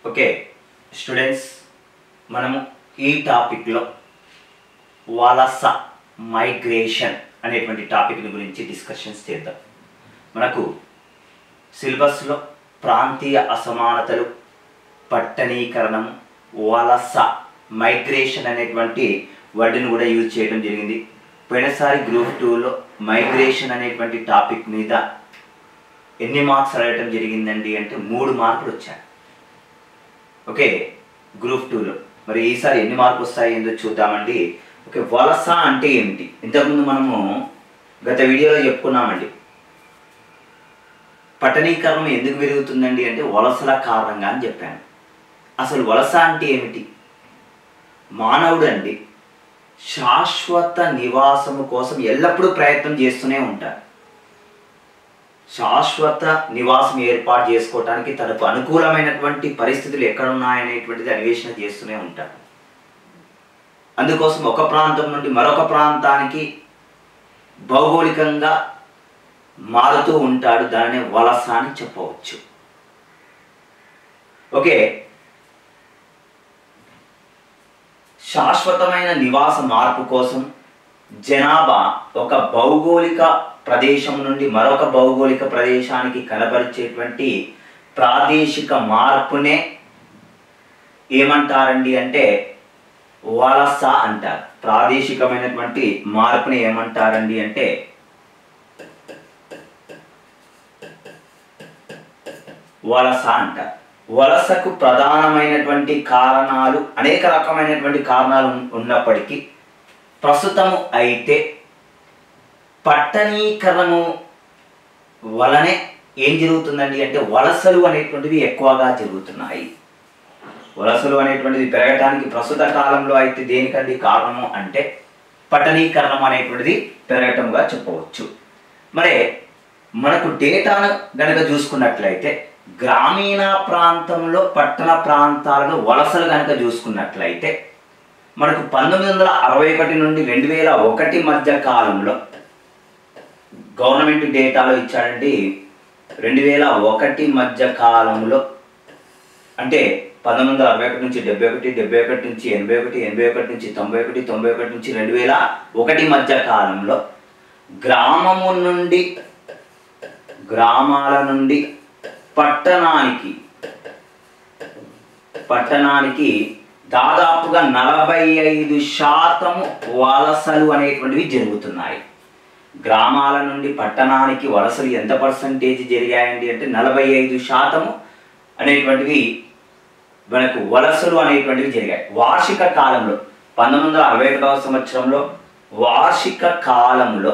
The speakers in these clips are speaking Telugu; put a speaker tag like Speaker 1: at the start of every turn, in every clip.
Speaker 1: ఓకే స్టూడెంట్స్ మనము ఈ టాపిక్లో వలస మైగ్రేషన్ అనేటువంటి టాపిక్ గురించి డిస్కషన్స్ చేద్దాం మనకు సిలబస్లో ప్రాంతీయ అసమానతలు పట్టణీకరణం వలస మైగ్రేషన్ అనేటువంటి వర్డ్ని కూడా యూజ్ చేయడం జరిగింది పోయినసారి గ్రూప్ టూలో మైగ్రేషన్ అనేటువంటి టాపిక్ మీద ఎన్ని మార్క్స్ అడగటం జరిగిందండి అంటే మూడు మార్కులు వచ్చాయి ఓకే గ్రూప్ టూలో మరి ఈసారి ఎన్ని మార్కులు వస్తాయి ఏందో చూద్దామండి ఓకే వలస అంటే ఏమిటి ఇంతకుముందు మనము గత వీడియోలో చెప్పుకున్నామండి పట్టణీకరణం ఎందుకు పెరుగుతుందండి అంటే వలసల కారణంగా అని చెప్పాను అసలు వలస అంటే ఏమిటి మానవుడు అండి శాశ్వత నివాసము కోసం ఎల్లప్పుడూ ప్రయత్నం చేస్తూనే ఉంటాడు శాశ్వత నివాసం ఏర్పాటు చేసుకోవటానికి తనకు అనుకూలమైనటువంటి పరిస్థితులు ఎక్కడ ఉన్నాయనేటువంటిది అన్వేషణ చేస్తూనే ఉంటాడు అందుకోసం ఒక ప్రాంతం నుండి మరొక ప్రాంతానికి భౌగోళికంగా మారుతూ ఉంటాడు దానిని వలస అని చెప్పవచ్చు ఓకే శాశ్వతమైన నివాస మార్పు కోసం జనాభా ఒక భౌగోళిక ప్రదేశం నుండి మరొక భౌగోళిక ప్రదేశానికి కనబరిచేటువంటి ప్రాదేశిక మార్పునే ఏమంటారండి అంటే వలస అంటారు ప్రాదేశికమైనటువంటి మార్పుని ఏమంటారండి అంటే వలస అంటారు వలసకు ప్రధానమైనటువంటి కారణాలు అనేక రకమైనటువంటి కారణాలు ఉన్- ఉన్నప్పటికీ ప్రస్తుతము అయితే పట్టణీకరణము వలనే ఏం జరుగుతుందండి అంటే వలసలు అనేటువంటివి ఎక్కువగా జరుగుతున్నాయి వలసలు అనేటువంటిది పెరగటానికి ప్రస్తుత కాలంలో అయితే దేనికండి కారణము అంటే పట్టణీకరణం అనేటువంటిది పెరగటంగా చెప్పవచ్చు మరి మనకు డేటాను గనక చూసుకున్నట్లయితే గ్రామీణ ప్రాంతంలో పట్టణ ప్రాంతాలను వలసలు కనుక చూసుకున్నట్లయితే మనకు పంతొమ్మిది వందల అరవై ఒకటి నుండి రెండు వేల ఒకటి మధ్య కాలంలో గవర్నమెంట్ డేటాలో ఇచ్చాడండి రెండు వేల ఒకటి మధ్య కాలంలో అంటే పంతొమ్మిది వందల అరవై ఒకటి నుంచి డెబ్బై ఒకటి డెబ్బై ఒకటి నుంచి ఎనభై ఒకటి ఎనభై ఒకటి నుంచి తొంభై ఒకటి తొంభై ఒకటి నుంచి రెండు వేల ఒకటి మధ్య కాలంలో గ్రామము నుండి గ్రామాల నుండి పట్టణానికి పట్టణానికి దాదాపుగా నలభై ఐదు శాతము వలసలు అనేటువంటివి జరుగుతున్నాయి గ్రామాల నుండి పట్టణానికి వలసలు ఎంత పర్సంటేజ్ జరిగాయండి అంటే నలభై ఐదు శాతము అనేటువంటివి మనకు వలసలు అనేటువంటివి జరిగాయి వార్షిక కాలంలో పంతొమ్మిది వందల అరవై ఒకటవ సంవత్సరంలో వార్షిక కాలంలో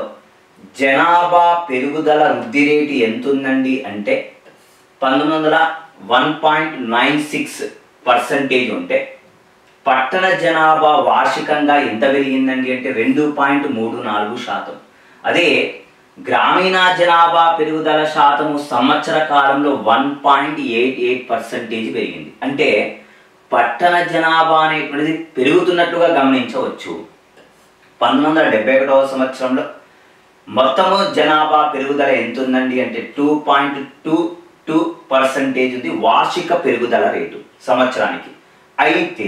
Speaker 1: జనాభా పెరుగుదల వృద్ధి రేటు ఎంత ఉందండి అంటే పంతొమ్మిది వందల one point nine six percentage ఉంటే పట్టణ జనాభా వార్షికంగా ఎంత పెరిగిందండి అంటే రెండు పాయింట్ మూడు నాలుగు శాతం అదే గ్రామీణ జనాభా పెరుగుదల శాతము సంవత్సర కాలంలో one point eight eight percentage పెరిగింది అంటే పట్టణ జనాభా అనేటువంటిది పెరుగుతున్నట్లుగా గమనించవచ్చు పంతొమ్మిది వందల డెబ్బై ఒకటవ సంవత్సరంలో మొత్తము జనాభా పెరుగుదల ఎంత ఉందండి అంటే two point two two percentage ఉంది వార్షిక పెరుగుదల రేటు సంవత్సరానికి అయితే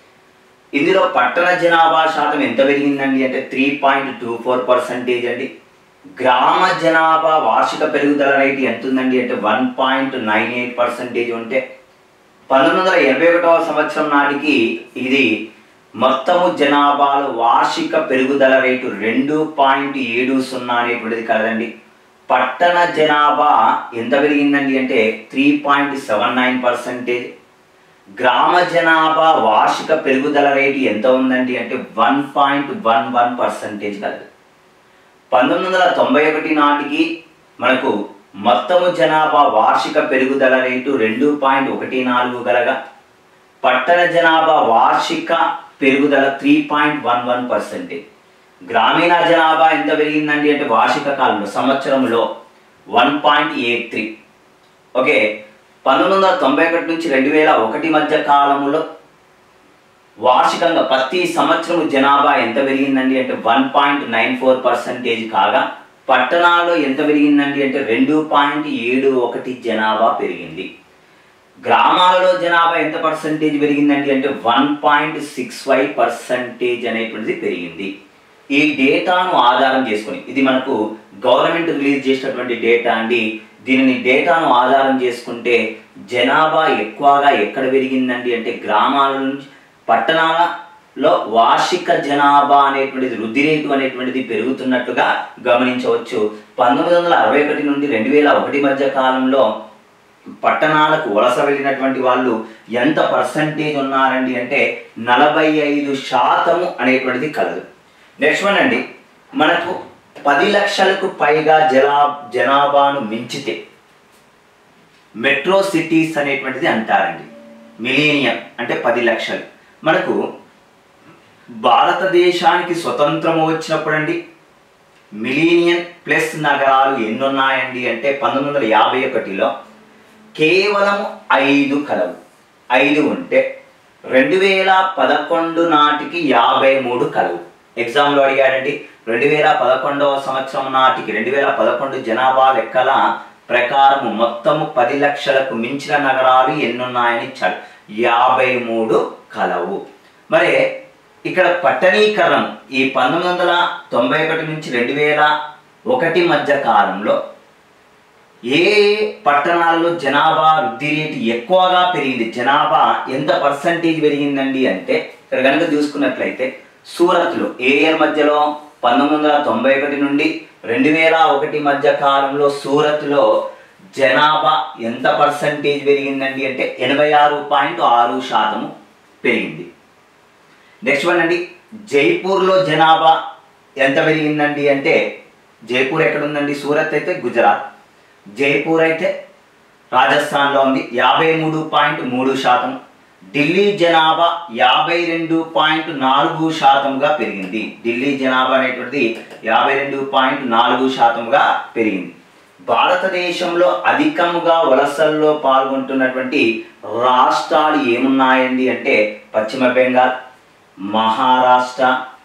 Speaker 1: ఇందులో పట్టణ జనాభా శాతం ఎంత పెరిగిందండి అంటే three point two four percentage అండి గ్రామ జనాభా వార్షిక పెరుగుదల రేటు ఎంత ఉందండి అంటే one point nine eight percentage ఉంటే పంతొమ్మిది వందల ఎనభై ఒకటవ సంవత్సరం నాటికి ఇది మొత్తము జనాభాలో వార్షిక పెరుగుదల రేటు రెండు పాయింట్ ఏడు సున్నా అనేటువంటిది కలదండి పట్టణ జనాభా ఎంత పెరిగిందండి అంటే three point seven nine percentage గ్రామ జనాభా వార్షిక పెరుగుదల రేటు ఎంత ఉందండి అంటే one point one one percentage కలదు పంతొమ్మిది వందల తొంభై ఒకటి నాటికి మనకు మొత్తము జనాభా వార్షిక పెరుగుదల రేటు రెండు పాయింట్ ఒకటి నాలుగు గలగా పట్టణ జనాభా వార్షిక పెరుగుదల three point one one percentage గ్రామీణ జనాభా ఎంత పెరిగిందండి అంటే వార్షిక కాలంలో సంవత్సరంలో one point eight three okay పంతొమ్మిది వందల తొంభై ఒకటి నుంచి రెండు వేల ఒకటి మధ్య కాలంలో వార్షికంగా ప్రతి సంవత్సరం జనాభా ఎంత పెరిగిందండి అంటే one point nine four percentage కాగా పట్టణాల్లో ఎంత పెరిగిందండి అంటే రెండు పాయింట్ ఏడు ఒకటి జనాభా పెరిగింది గ్రామాలలో జనాభా ఎంత పర్సంటేజ్ పెరిగిందండి అంటే one point six five percentage అనేటువంటిది పెరిగింది ఈ డేటాను ఆధారం చేసుకొని ఇది మనకు గవర్నమెంట్ రిలీజ్ చేసినటువంటి డేటా అండి దీనిని డేటాను ఆధారం చేసుకుంటే జనాభా ఎక్కువగా ఎక్కడ పెరిగిందండి అంటే గ్రామాల నుంచి పట్టణాలలో వార్షిక జనాభా అనేటువంటిది వృద్ధి రేటు అనేటువంటిది పెరుగుతున్నట్టుగా గమనించవచ్చు పంతొమ్మిది వందల అరవై ఒకటి నుండి రెండు వేల ఒకటి మధ్య కాలంలో పట్టణాలకు వలస వెళ్ళినటువంటి వాళ్ళు ఎంత పర్సంటేజ్ ఉన్నారండి అంటే నలభై ఐదు శాతము అనేటువంటిది కలదు నెక్స్ట్ వన్ అండి మనకు పది లక్షలకు పైగా జనా జనాభాను మించితే మెట్రో సిటీస్ అనేటువంటిది అంటారండి మిలీనియం అంటే పది లక్షలు మనకు భారతదేశానికి స్వతంత్రము వచ్చినప్పుడండి మిలీనియన్ ప్లస్ నగరాలు ఎన్ని ఉన్నాయండి అంటే పంతొమ్మిది వందల యాభై ఒకటిలో కేవలం ఐదు కలవు ఐదు ఉంటే రెండు వేల పదకొండు నాటికి యాభై మూడు కలవు ఎగ్జామ్లో అడిగాడండి రెండు వేల పదకొండవ సంవత్సరం నాటికి రెండు వేల పదకొండు జనాభా లెక్కల ప్రకారము మొత్తము పది లక్షలకు మించిన నగరాలు ఎన్నున్నాయని ఇచ్చాడు యాభై మూడు కలవు మరి ఇక్కడ పట్టణీకరణం ఈ పంతొమ్మిది వందల తొంభై ఒకటి నుంచి రెండు వేల ఒకటి మధ్య కాలంలో ఏ పట్టణాల్లో జనాభా వృద్ధి రేటు ఎక్కువగా పెరిగింది జనాభా ఎంత పర్సంటేజ్ పెరిగిందండి అంటే ఇక్కడ కనుక చూసుకున్నట్లయితే సూరత్లో ఏ ఇయర్ మధ్యలో పంతొమ్మిది వందల తొంభై ఒకటి నుండి రెండు వేల ఒకటి మధ్య కాలంలో సూరత్లో జనాభా ఎంత పర్సంటేజ్ పెరిగిందండి అంటే ఎనభై ఆరు పాయింట్ ఆరు శాతము పెరిగింది నెక్స్ట్ వన్ అండి జైపూర్లో జనాభా ఎంత పెరిగిందండి అంటే జైపూర్ ఎక్కడ ఉందండి సూరత్ అయితే గుజరాత్ జైపూర్ అయితే రాజస్థాన్లో ఉంది యాభై మూడు పాయింట్ మూడు శాతం ఢిల్లీ జనాభా యాభై రెండు పాయింట్ నాలుగు శాతంగా పెరిగింది ఢిల్లీ జనాభా అనేటువంటిది యాభై రెండు పాయింట్ నాలుగు శాతంగా పెరిగింది భారతదేశంలో అధికముగా వలసల్లో పాల్గొంటున్నటువంటి రాష్ట్రాలు ఏమున్నాయండి అంటే పశ్చిమ బెంగాల్ మహారాష్ట్ర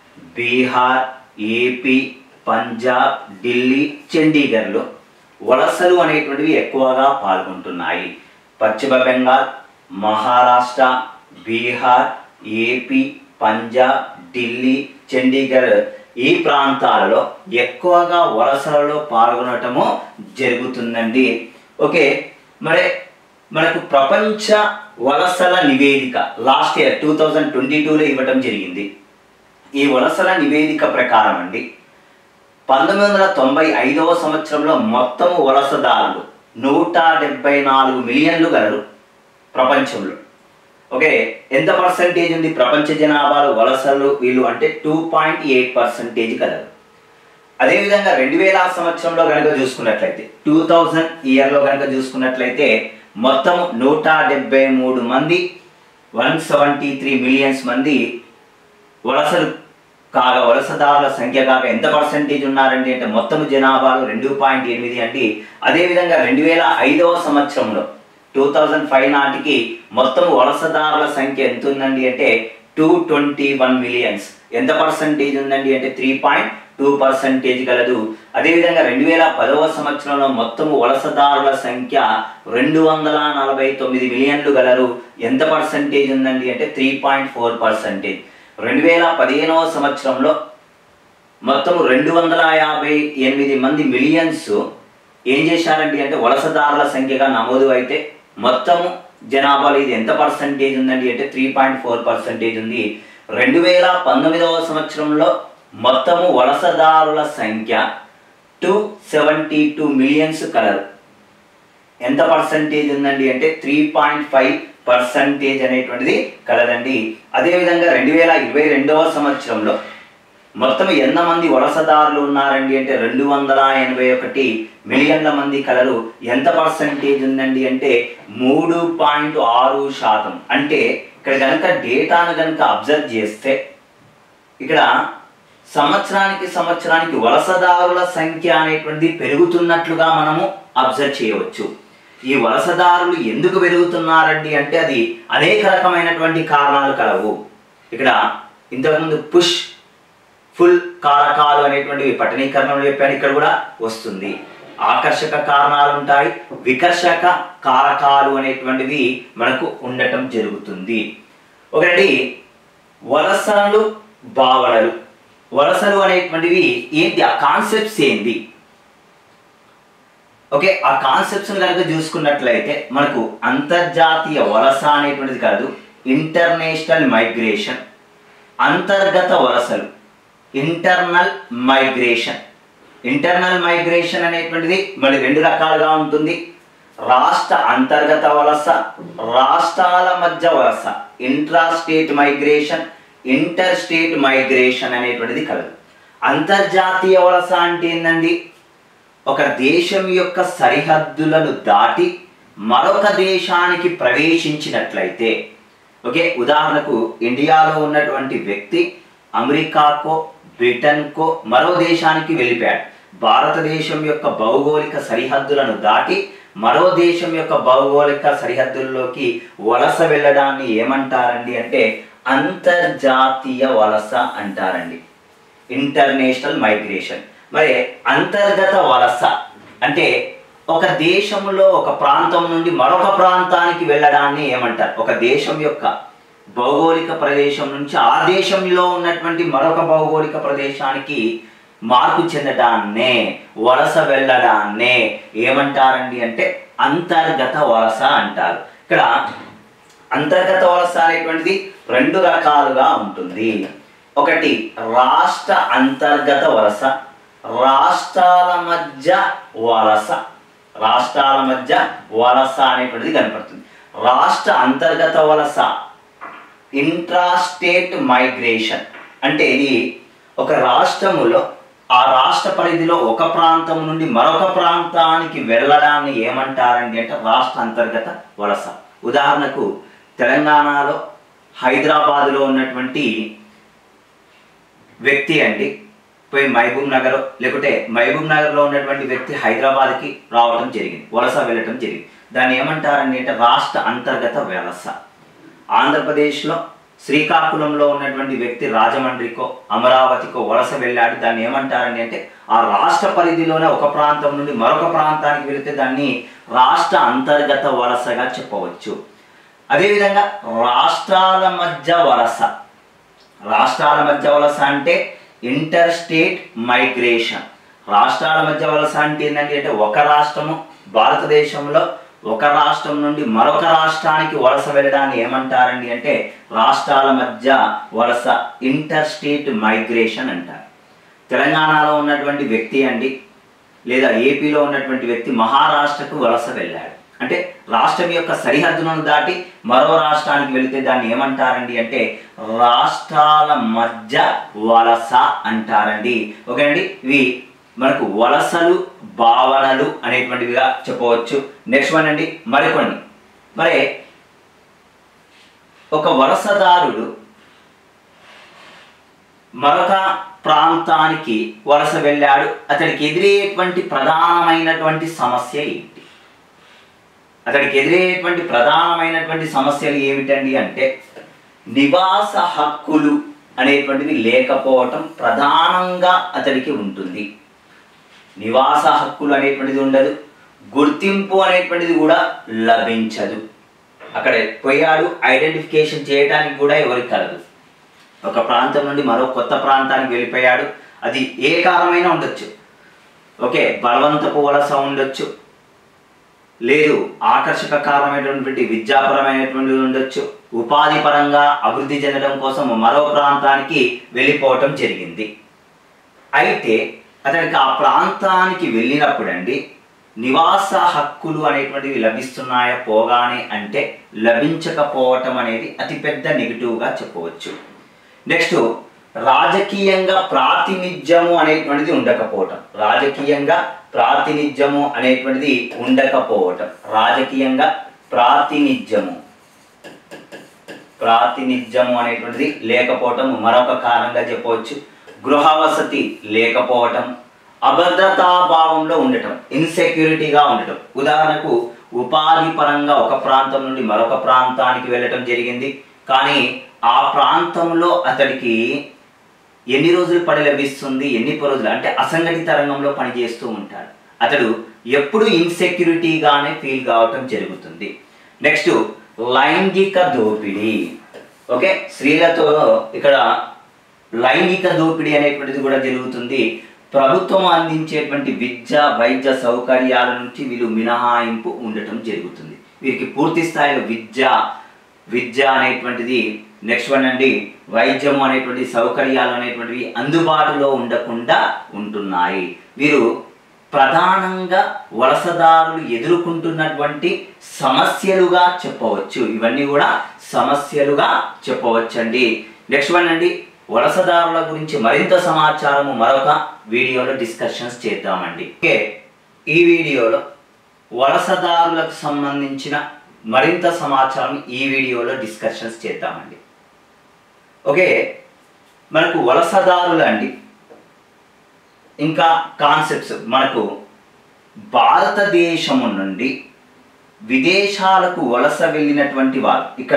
Speaker 1: బీహార్ ఏపీ పంజాబ్ ఢిల్లీ చండీగఢ్లో వలసలు అనేటువంటివి ఎక్కువగా పాల్గొంటున్నాయి పశ్చిమ బెంగాల్ మహారాష్ట్ర బీహార్ ఏపీ పంజాబ్ ఢిల్లీ చండీగఢ్ ఈ ప్రాంతాలలో ఎక్కువగా వలసలలో పాల్గొనటము జరుగుతుందండి ఓకే మరి మనకు ప్రపంచ వలసల నివేదిక last year two thousand twenty టూలో ఇవ్వటం జరిగింది ఈ వలసల నివేదిక ప్రకారం అండి పంతొమ్మిది వందల తొంభై ఐదవ సంవత్సరంలో మొత్తము వలసదారులు నూట డెబ్బై నాలుగు మిలియన్లు గలరు ప్రపంచంలో ఓకే ఎంత పర్సంటేజ్ ఉంది ప్రపంచ జనాభాలో వలసలు వీళ్ళు అంటే టూ పాయింట్ ఎయిట్ పర్సంటేజ్ కలరు అదేవిధంగా రెండు వేల సంవత్సరంలో కనుక చూసుకున్నట్లయితే టూ థౌజండ్ ఇయర్లో కనుక చూసుకున్నట్లయితే మొత్తం నూట డెబ్బై మూడు మంది వన్ సెవెంటీ త్రీ మిలియన్స్ మంది వలసలు కాగా వలసదారుల సంఖ్య కాగా ఎంత పర్సంటేజ్ ఉన్నారండి అంటే మొత్తం జనాభాలో రెండు పాయింట్ ఎనిమిది అండి అదేవిధంగా రెండు వేల ఐదవ సంవత్సరంలో టూ థౌజండ్ ఫైవ్ నాటికి మొత్తం వలసదారుల సంఖ్య ఎంత ఉందండి అంటే టూ ట్వంటీ వన్ మిలియన్స్ ఎంత పర్సంటేజ్ ఉందండి అంటే త్రీ పాయింట్ టూ పర్సంటేజ్ కలదు అదేవిధంగా రెండు వేల పదవ సంవత్సరంలో మొత్తం వలసదారుల సంఖ్య రెండు వందల నలభై తొమ్మిది మిలియన్లు గలరు ఎంత పర్సంటేజ్ ఉందండి అంటే త్రీ పాయింట్ ఫోర్ పర్సంటేజ్ రెండు వేల పదిహేనవ సంవత్సరంలో మొత్తం రెండు వందల యాభై ఎనిమిది మంది మిలియన్స్ ఏం చేశారండి అంటే వలసదారుల సంఖ్యగా నమోదు అయితే మొత్తము జనాభాలో ఇది ఎంత పర్సంటేజ్ ఉందండి అంటే త్రీ పాయింట్ ఫోర్ పర్సంటేజ్ ఉంది రెండు వేల పంతొమ్మిదవ సంవత్సరంలో మొత్తము వలసదారుల సంఖ్య టూ సెవెంటీ టూ మిలియన్స్ కలరు ఎంత పర్సంటేజ్ ఉందండి అంటే త్రీ పాయింట్ ఫైవ్ పర్సంటేజ్ అనేటువంటిది కలదండి అదేవిధంగా రెండు వేల ఇరవై రెండవ సంవత్సరంలో మొత్తం ఎంతమంది వలసదారులు ఉన్నారండి అంటే రెండు వందల ఎనభై ఒకటి మిలియన్ల మంది కలరు ఎంత పర్సంటేజ్ ఉందండి అంటే మూడు పాయింట్ ఆరు శాతం అంటే ఇక్కడ కనుక డేటాను కనుక అబ్జర్వ్ చేస్తే ఇక్కడ సంవత్సరానికి సంవత్సరానికి వలసదారుల సంఖ్య అనేటువంటిది పెరుగుతున్నట్లుగా మనము అబ్జర్వ్ చేయవచ్చు ఈ వలసదారులు ఎందుకు పెరుగుతున్నారండి అంటే అది అనేక రకమైనటువంటి కారణాలు కలవు ఇక్కడ ఇంతకుముందు పుష్ ఫుల్ కారకాలు అనేటువంటివి పట్టణీకరణలో చెప్పాను ఇక్కడ కూడా వస్తుంది ఆకర్షక కారణాలు ఉంటాయి వికర్షక కారకాలు అనేటువంటివి మనకు ఉండటం జరుగుతుంది ఒకటి వలసలు భావనలు వలసలు అనేటువంటివి ఏంటి ఆ కాన్సెప్ట్స్ ఏంటి ఓకే ఆ కాన్సెప్ట్స్ కనుక చూసుకున్నట్లయితే మనకు అంతర్జాతీయ వలస అనేటువంటిది కాదు ఇంటర్నేషనల్ మైగ్రేషన్ అంతర్గత వలసలు ఇంటర్నల్ మైగ్రేషన్ ఇంటర్నల్ మైగ్రేషన్ అనేటువంటిది మరి రెండు రకాలుగా ఉంటుంది రాష్ట్ర అంతర్గత వలస రాష్ట్రాల మధ్య వలస intra state migration inter state migration అనేటువంటిది కలదు అంతర్జాతీయ వలస అంటే ఏంటండి ఒక దేశం యొక్క సరిహద్దులను దాటి మరొక దేశానికి ప్రవేశించినట్లయితే ఓకే ఉదాహరణకు ఇండియాలో ఉన్నటువంటి వ్యక్తి అమెరికాకో బ్రిటన్కో మరో దేశానికి వెళ్ళిపోయాడు భారతదేశం యొక్క భౌగోళిక సరిహద్దులను దాటి మరో దేశం యొక్క భౌగోళిక సరిహద్దుల్లోకి వలస వెళ్ళడాన్ని ఏమంటారండి అంటే అంతర్జాతీయ వలస అంటారండి ఇంటర్నేషనల్ మైగ్రేషన్ మరి అంతర్గత వలస అంటే ఒక దేశంలో ఒక ప్రాంతం నుండి మరొక ప్రాంతానికి వెళ్ళడాన్ని ఏమంటారు ఒక దేశం యొక్క భౌగోళిక ప్రదేశం నుంచి ఆ దేశంలో ఉన్నటువంటి మరొక భౌగోళిక ప్రదేశానికి మార్పు చెందడాన్నే వలస వెళ్ళడాన్నే ఏమంటారండి అంటే అంతర్గత వలస అంటారు ఇక్కడ అంతర్గత వలస అనేటువంటిది రెండు రకాలుగా ఉంటుంది ఒకటి రాష్ట్ర అంతర్గత వలస రాష్ట్రాల మధ్య వలస రాష్ట్రాల మధ్య వలస అనేటువంటిది కనపడుతుంది రాష్ట్ర అంతర్గత వలస ఇంట్రాస్టేట్ మైగ్రేషన్ అంటే ఇది ఒక రాష్ట్రములో ఆ రాష్ట్ర పరిధిలో ఒక ప్రాంతం నుండి మరొక ప్రాంతానికి వెళ్ళడాన్ని ఏమంటారండి అంటే రాష్ట్ర అంతర్గత వలస ఉదాహరణకు తెలంగాణలో హైదరాబాదులో ఉన్నటువంటి వ్యక్తి అండి పోయి మహబూబ్ నగర్ లేకుంటే మహబూబ్ నగర్లో ఉన్నటువంటి వ్యక్తి హైదరాబాద్కి రావడం జరిగింది వలస వెళ్ళటం జరిగింది దాన్ని ఏమంటారండి అంటే రాష్ట్ర అంతర్గత వలస ఆంధ్రప్రదేశ్లో శ్రీకాకుళంలో ఉన్నటువంటి వ్యక్తి రాజమండ్రికో అమరావతికో వలస వెళ్ళాడు దాన్ని ఏమంటారండి అంటే ఆ రాష్ట్ర పరిధిలోనే ఒక ప్రాంతం నుండి మరొక ప్రాంతానికి వెళితే దాన్ని రాష్ట్ర అంతర్గత వలసగా చెప్పవచ్చు అదేవిధంగా రాష్ట్రాల మధ్య వలస రాష్ట్రాల మధ్య వలస అంటే ఇంటర్ స్టేట్ మైగ్రేషన్ రాష్ట్రాల మధ్య వలస అంటే ఏంటంటే అంటే ఒక రాష్ట్రము భారతదేశంలో ఒక రాష్ట్రం నుండి మరొక రాష్ట్రానికి వలస వెళ్ళడాన్ని ఏమంటారండి అంటే రాష్ట్రాల మధ్య వలస ఇంటర్ స్టేట్ మైగ్రేషన్ అంటారు తెలంగాణలో ఉన్నటువంటి వ్యక్తి అండి లేదా ఏపీలో ఉన్నటువంటి వ్యక్తి మహారాష్ట్రకు వలస వెళ్ళాడు అంటే రాష్ట్రం యొక్క సరిహద్దులను దాటి మరో రాష్ట్రానికి వెళితే దాన్ని ఏమంటారండి అంటే రాష్ట్రాల మధ్య వలస అంటారండి ఓకే అండి ఇవి మనకు వలసలు భావనలు అనేటువంటివిగా చెప్పవచ్చు నెక్స్ట్ వన్ అండి మరికొన్ని మరి ఒక వలసదారుడు మరొక ప్రాంతానికి వలస వెళ్ళాడు అతడికి ఎదురయ్యేటువంటి ప్రధానమైనటువంటి సమస్య ఏంటి అతడికి ఎదురయ్యేటువంటి ప్రధానమైనటువంటి సమస్యలు ఏమిటండి అంటే నివాస హక్కులు అనేటువంటివి లేకపోవటం ప్రధానంగా అతడికి ఉంటుంది నివాస హక్కులు అనేటువంటిది ఉండదు గుర్తింపు అనేటువంటిది కూడా లభించదు అక్కడ పోయాడు ఐడెంటిఫికేషన్ చేయడానికి కూడా ఎవరికి కలదు ఒక ప్రాంతం నుండి మరో కొత్త ప్రాంతానికి వెళ్ళిపోయాడు అది ఏ కారణమైనా ఉండొచ్చు ఓకే బలవంతపు వలస ఉండొచ్చు లేదు ఆకర్షక కారణమైనటువంటి విద్యాపరమైనటువంటి ఉండొచ్చు ఉపాధి పరంగా అభివృద్ధి చెందడం కోసం మరో ప్రాంతానికి వెళ్ళిపోవటం జరిగింది అయితే అతనికి ఆ ప్రాంతానికి వెళ్ళినప్పుడండి నివాస హక్కులు అనేటువంటివి లభిస్తున్నాయా పోగానే అంటే లభించకపోవటం అనేది అతిపెద్ద నెగిటివ్గా చెప్పవచ్చు నెక్స్ట్ రాజకీయంగా ప్రాతినిధ్యము అనేటువంటిది ఉండకపోవటం రాజకీయంగా ప్రాతినిధ్యము అనేటువంటిది ఉండకపోవటం రాజకీయంగా ప్రాతినిధ్యము ప్రాతినిధ్యము అనేటువంటిది లేకపోవటం మరొక కారణంగా చెప్పవచ్చు గృహ వసతి లేకపోవటం అభద్రతాభావంలో ఉండటం ఇన్సెక్యూరిటీగా ఉండటం ఉదాహరణకు ఉపాధి పరంగా ఒక ప్రాంతం నుండి మరొక ప్రాంతానికి వెళ్ళటం జరిగింది కానీ ఆ ప్రాంతంలో అతడికి ఎన్ని రోజులు పని లభిస్తుంది ఎన్ని రోజులు అంటే అసంఘటిత రంగంలో పనిచేస్తూ ఉంటాడు అతడు ఎప్పుడు ఇన్సెక్యూరిటీగానే ఫీల్ కావటం జరుగుతుంది నెక్స్ట్ లైంగిక దోపిడీ ఓకే స్త్రీలతో ఇక్కడ లైంగిక దోపిడీ అనేటువంటిది కూడా జరుగుతుంది ప్రభుత్వం అందించేటువంటి విద్య వైద్య సౌకర్యాల నుంచి వీళ్ళు మినహాయింపు ఉండటం జరుగుతుంది వీరికి పూర్తి స్థాయిలో విద్య విద్య అనేటువంటిది నెక్స్ట్ వన్ అండి వైద్యం అనేటువంటి సౌకర్యాలు అనేటువంటివి అందుబాటులో ఉండకుండా ఉంటున్నాయి వీరు ప్రధానంగా వలసదారులు ఎదుర్కొంటున్నటువంటి సమస్యలుగా చెప్పవచ్చు ఇవన్నీ కూడా సమస్యలుగా చెప్పవచ్చండి నెక్స్ట్ వన్ అండి వలసదారుల గురించి మరింత సమాచారము మరొక వీడియోలో డిస్కషన్స్ చేద్దామండి ఓకే ఈ వీడియోలో వలసదారులకు సంబంధించిన మరింత సమాచారం ఈ వీడియోలో డిస్కషన్స్ చేద్దామండి ఓకే మనకు వలసదారులు అండి ఇంకా కాన్సెప్ట్స్ మనకు భారతదేశము నుండి విదేశాలకు వలస వెళ్ళినటువంటి వారు ఇక్కడ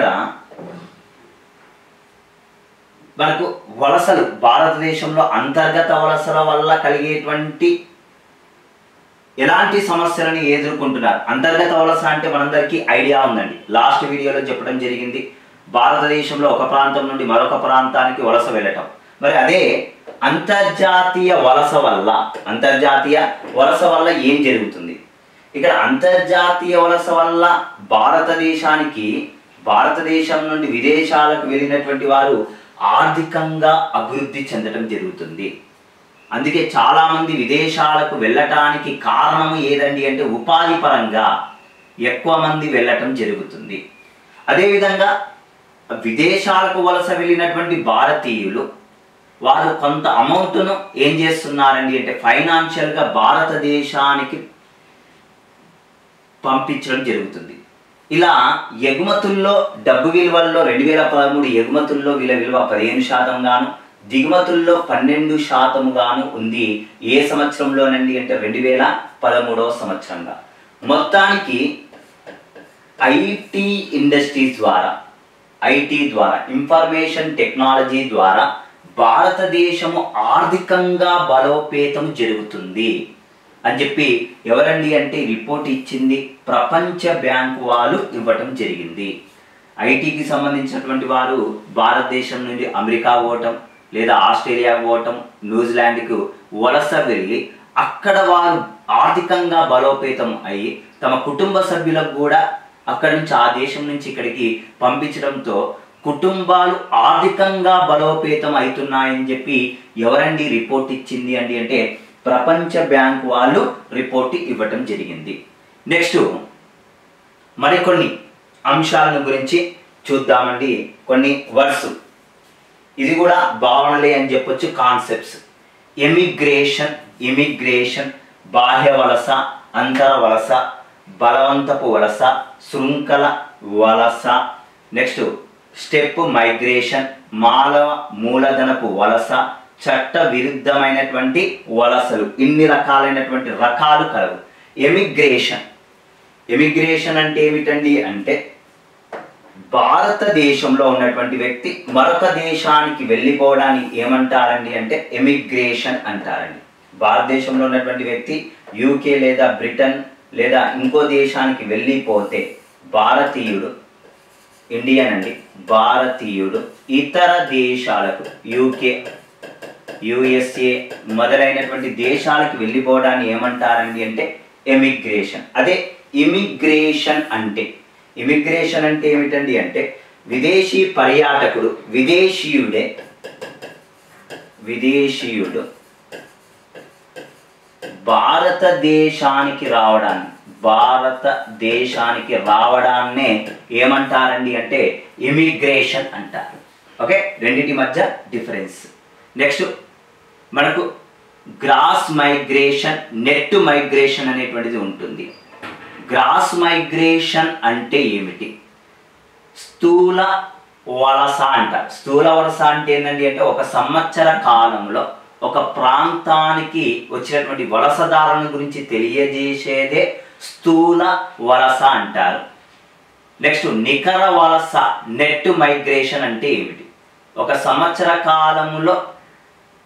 Speaker 1: మనకు వలసలు భారతదేశంలో అంతర్గత వలసల వల్ల కలిగేటువంటి ఎలాంటి సమస్యలను ఎదుర్కొంటున్నారు అంతర్గత వలస అంటే మనందరికీ ఐడియా ఉందండి లాస్ట్ వీడియోలో చెప్పడం జరిగింది భారతదేశంలో ఒక ప్రాంతం నుండి మరొక ప్రాంతానికి వలస వెళ్ళటం మరి అదే అంతర్జాతీయ వలస వల్ల అంతర్జాతీయ వలస వల్ల ఏం జరుగుతుంది ఇక్కడ అంతర్జాతీయ వలస వల్ల భారతదేశానికి భారతదేశం నుండి విదేశాలకు వెళ్ళినటువంటి వారు ఆర్థికంగా అభివృద్ధి చెందడం జరుగుతుంది అందుకే చాలామంది విదేశాలకు వెళ్ళటానికి కారణం ఏదండి అంటే ఉపాధి పరంగా ఎక్కువ మంది వెళ్ళటం జరుగుతుంది అదేవిధంగా విదేశాలకు వలస వెళ్ళినటువంటి భారతీయులు వారు కొంత అమౌంట్ను ఏం చేస్తున్నారండి అంటే ఫైనాన్షియల్గా భారతదేశానికి పంపించడం జరుగుతుంది ఇలా ఎగుమతుల్లో డబ్బు విలువల్లో రెండు వేల పదమూడు ఎగుమతుల్లో వీళ్ళ విలువ పదిహేను శాతం గాను దిగుమతుల్లో పన్నెండు శాతం గాను ఉంది ఏ సంవత్సరంలోనండి అంటే రెండు వేల పదమూడవ సంవత్సరంగా మొత్తానికి ఐటీ ఇండస్ట్రీస్ ద్వారా ఐటీ ద్వారా ఇన్ఫర్మేషన్ టెక్నాలజీ ద్వారా భారతదేశము ఆర్థికంగా బలోపేతం జరుగుతుంది అని చెప్పి ఎవరండి అంటే రిపోర్ట్ ఇచ్చింది ప్రపంచ బ్యాంకు వాళ్ళు ఇవ్వటం జరిగింది ఐటీకి సంబంధించినటువంటి వారు భారతదేశం నుండి అమెరికా పోవటం లేదా ఆస్ట్రేలియా పోవటం న్యూజిలాండ్కు వలస వెళ్ళి అక్కడ వారు ఆర్థికంగా బలోపేతం అయ్యి తమ కుటుంబ సభ్యులకు కూడా అక్కడి నుంచి ఆ దేశం నుంచి ఇక్కడికి పంపించడంతో కుటుంబాలు ఆర్థికంగా బలోపేతం అవుతున్నాయని చెప్పి ఎవరండి రిపోర్ట్ ఇచ్చింది అండి అంటే ప్రపంచ బ్యాంక్ వాళ్ళు రిపోర్ట్ ఇవ్వటం జరిగింది నెక్స్ట్ మరికొన్ని అంశాలను గురించి చూద్దామండి కొన్ని వర్డ్స్ ఇది కూడా భావనలే అని చెప్పొచ్చు కాన్సెప్ట్స్ ఎమిగ్రేషన్ ఇమిగ్రేషన్ బాహ్య వలస అంతర వలస బలవంతపు వలస శృంఖల వలస నెక్స్ట్ స్టెప్ మైగ్రేషన్ మానవ మూలధనపు వలస చట్ట విరుద్ధమైనటువంటి వలసలు ఇన్ని రకాలైనటువంటి రకాలు కలవు ఎమిగ్రేషన్ ఎమిగ్రేషన్ అంటే ఏమిటండి అంటే భారతదేశంలో ఉన్నటువంటి వ్యక్తి మరొక దేశానికి వెళ్ళిపోవడానికి ఏమంటారండి అంటే ఎమిగ్రేషన్ అంటారండి భారతదేశంలో ఉన్నటువంటి వ్యక్తి యూకే లేదా బ్రిటన్ లేదా ఇంకో దేశానికి వెళ్ళిపోతే భారతీయుడు ఇండియన్ అండి భారతీయుడు ఇతర దేశాలకు యూకే యుఎస్ఏ మొదలైనటువంటి దేశాలకు వెళ్ళిపోవడాన్ని ఏమంటారండి అంటే ఎమిగ్రేషన్ అదే ఇమిగ్రేషన్ అంటే ఇమిగ్రేషన్ అంటే ఏమిటండి అంటే విదేశీ పర్యాటకుడు విదేశీయుడే విదేశీయుడు భారతదేశానికి రావడాన్ని భారతదేశానికి రావడాన్నే ఏమంటారండి అంటే ఇమిగ్రేషన్ అంటారు ఓకే రెండింటి మధ్య డిఫరెన్స్ నెక్స్ట్ మనకు గ్రాస్ మైగ్రేషన్ నెట్ మైగ్రేషన్ అనేటువంటిది ఉంటుంది గ్రాస్ మైగ్రేషన్ అంటే ఏమిటి స్థూల వలస అంట స్థూల వలస అంటే ఏంటండి అంటే ఒక సంవత్సర కాలంలో ఒక ప్రాంతానికి వచ్చినటువంటి వలసదారుల గురించి తెలియజేసేదే స్థూల వలస అంటారు నెక్స్ట్ నికర వలస నెట్ మైగ్రేషన్ అంటే ఏమిటి ఒక సంవత్సర కాలంలో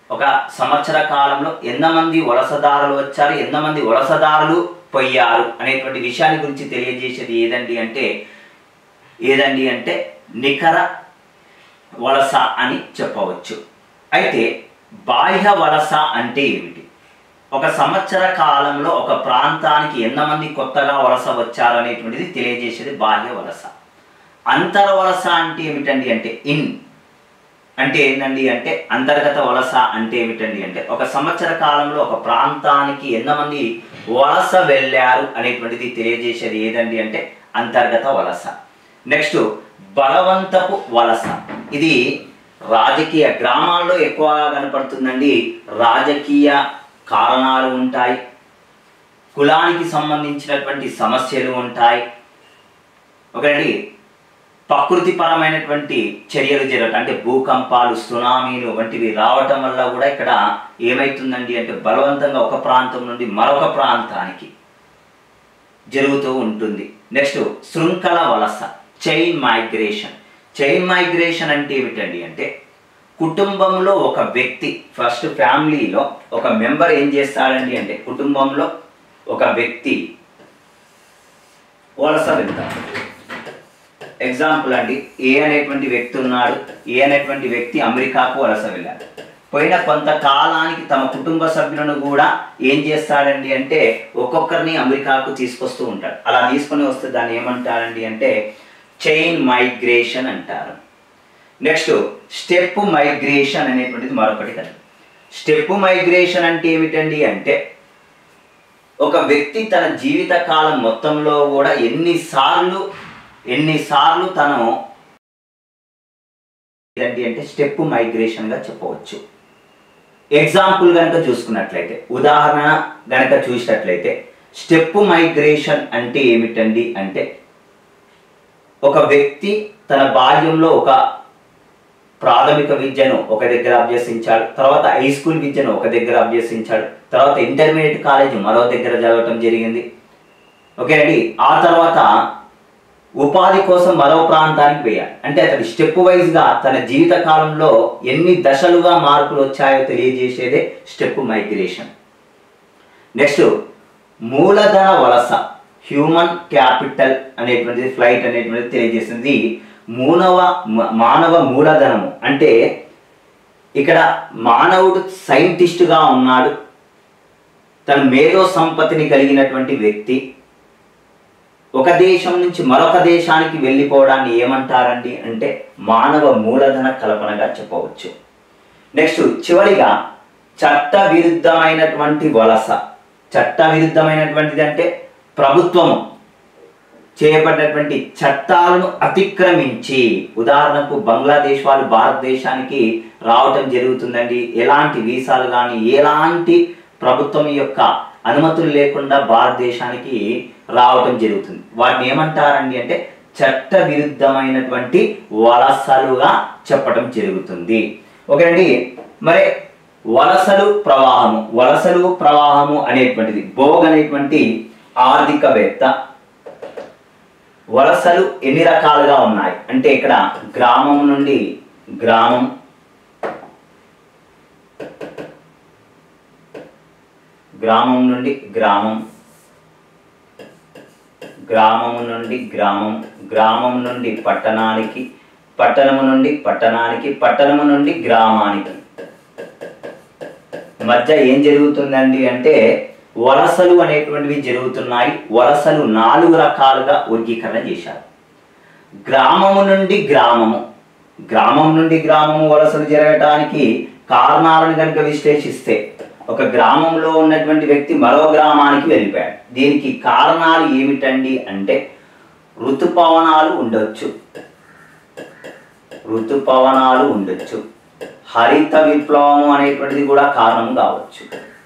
Speaker 1: ఒక సంవత్సర కాలంలో ఎంతమంది వలసదారులు వచ్చారు ఎంతమంది వలసదారులు పోయారు అనేటువంటి విషయాన్ని గురించి తెలియజేసేది ఏదండి అంటే ఏదండి అంటే నికర వలస అని చెప్పవచ్చు అయితే బాహ్య వలస అంటే ఏమిటి ఒక సంవత్సర కాలంలో ఒక ప్రాంతానికి ఎంతమంది కొత్తగా వలస వచ్చారు అనేటువంటిది తెలియజేసేది బాహ్య వలస అంతర వలస అంటే ఏమిటండి అంటే ఇన్ అంటే ఏంటండి అంటే అంతర్గత వలస అంటే ఏమిటండి అంటే ఒక సంవత్సర కాలంలో ఒక ప్రాంతానికి ఎంతమంది వలస వెళ్ళారు అనేటువంటిది తెలియజేసేది ఏదండి అంటే అంతర్గత వలస నెక్స్ట్ బలవంతపు వలస ఇది రాజకీయ గ్రామాల్లో ఎక్కువగా కనపడుతుందండి రాజకీయ కారణాలు ఉంటాయి కులానికి సంబంధించినటువంటి సమస్యలు ఉంటాయి ఒకటి ప్రకృతిపరమైనటువంటి చర్యలు జరగటం అంటే భూకంపాలు సునామీలు వంటివి రావటం వల్ల కూడా ఇక్కడ ఏమవుతుందండి అంటే బలవంతంగా ఒక ప్రాంతం నుండి మరొక ప్రాంతానికి జరుగుతూ ఉంటుంది నెక్స్ట్ శృంఖల వలస చైన్ మైగ్రేషన్ చైన్ మైగ్రేషన్ అంటే ఏమిటండి అంటే కుటుంబంలో ఒక వ్యక్తి ఫస్ట్ ఫ్యామిలీలో ఒక మెంబర్ ఏం చేస్తాడండి అంటే కుటుంబంలో ఒక వ్యక్తి వలస వెళ్తాడు ఎగ్జాంపుల్ అండి ఏ అనేటువంటి వ్యక్తి ఉన్నాడు ఏ అనేటువంటి వ్యక్తి అమెరికాకు వలస వెళ్ళాడు పోయిన కొంతకాలానికి తమ కుటుంబ సభ్యులను కూడా ఏం చేస్తాడండి అంటే ఒక్కొక్కరిని అమెరికాకు తీసుకొస్తూ ఉంటాడు అలా తీసుకొని వస్తే దాన్ని ఏమంటారండి అంటే చైన్ మైగ్రేషన్ అంటారు నెక్స్ట్ స్టెప్ మైగ్రేషన్ అనేటువంటిది మరొకటి కదా స్టెప్ మైగ్రేషన్ అంటే ఏమిటండి అంటే ఒక వ్యక్తి తన జీవిత కాలం మొత్తంలో కూడా ఎన్నిసార్లు ఎన్నిసార్లు తను ఏంటి అంటే స్టెప్ మైగ్రేషన్గా చెప్పవచ్చు ఎగ్జాంపుల్ కనుక చూసుకున్నట్లయితే ఉదాహరణ కనుక చూసినట్లయితే స్టెప్ మైగ్రేషన్ అంటే ఏమిటండి అంటే ఒక వ్యక్తి తన బాల్యంలో ఒక ప్రాథమిక విద్యను ఒక దగ్గర అభ్యసించాడు తర్వాత హై స్కూల్ విద్యను ఒక దగ్గర అభ్యసించాడు తర్వాత ఇంటర్మీడియట్ కాలేజ్ మరో దగ్గర చదవటం జరిగింది ఓకేనండి ఆ తర్వాత ఉపాధి కోసం మరో ప్రాంతానికి పోయాడు అంటే అతని స్టెప్ వైజ్గా తన జీవిత కాలంలో ఎన్ని దశలుగా మార్పులు వచ్చాయో తెలియజేసేదే స్టెప్ మైగ్రేషన్ నెక్స్ట్ మూలధన వలస హ్యూమన్ క్యాపిటల్ అనేటువంటిది ఫ్లైట్ అనేటువంటిది తెలియజేస్తుంది మూనవ మ- మానవ మూలధనము అంటే ఇక్కడ మానవుడు సైంటిస్టుగా ఉన్నాడు తన మేధో సంపత్తిని కలిగినటువంటి వ్యక్తి ఒక దేశం నుంచి మరొక దేశానికి వెళ్ళిపోవడాన్ని ఏమంటారండి అంటే మానవ మూలధన కల్పనగా చెప్పవచ్చు నెక్స్ట్ చివరిగా చట్ట విరుద్ధమైనటువంటి వలస చట్ట విరుద్ధమైనటువంటిది అంటే ప్రభుత్వము చేయబడినటువంటి చట్టాలను అతిక్రమించి ఉదాహరణకు బంగ్లాదేశ్ వాళ్ళు భారతదేశానికి రావటం జరుగుతుందండి ఎలాంటి వీసాలు కానీ ఎలాంటి ప్రభుత్వం యొక్క అనుమతులు లేకుండా భారతదేశానికి రావటం జరుగుతుంది వాటిని ఏమంటారండి అంటే చట్ట విరుద్ధమైనటువంటి వలసలుగా చెప్పటం జరుగుతుంది ఓకేనండి మరి వలసలు ప్రవాహము వలసలు ప్రవాహము అనేటువంటిది భోగ్ అనేటువంటి ఆర్థికవేత్త వలసలు ఎన్ని రకాలుగా ఉన్నాయి అంటే ఇక్కడ గ్రామం నుండి గ్రామం గ్రామం నుండి గ్రామం గ్రామం నుండి గ్రామం గ్రామం నుండి పట్టణానికి పట్టణము నుండి పట్టణానికి పట్టణము నుండి గ్రామానికి మధ్య ఏం జరుగుతుందండి అంటే వలసలు అనేటువంటివి జరుగుతున్నాయి వలసలు నాలుగు రకాలుగా వర్గీకరణ చేశారు గ్రామము నుండి గ్రామము గ్రామం నుండి గ్రామము వలసలు జరగటానికి కారణాలను కనుక విశ్లేషిస్తే ఒక గ్రామంలో ఉన్నటువంటి వ్యక్తి మరో గ్రామానికి వెళ్ళిపోయాడు దీనికి కారణాలు ఏమిటండి అంటే ఋతుపవనాలు ఉండొచ్చు ఋతుపవనాలు ఉండొచ్చు హరిత విప్లవము అనేటువంటిది కూడా కారణం కావచ్చు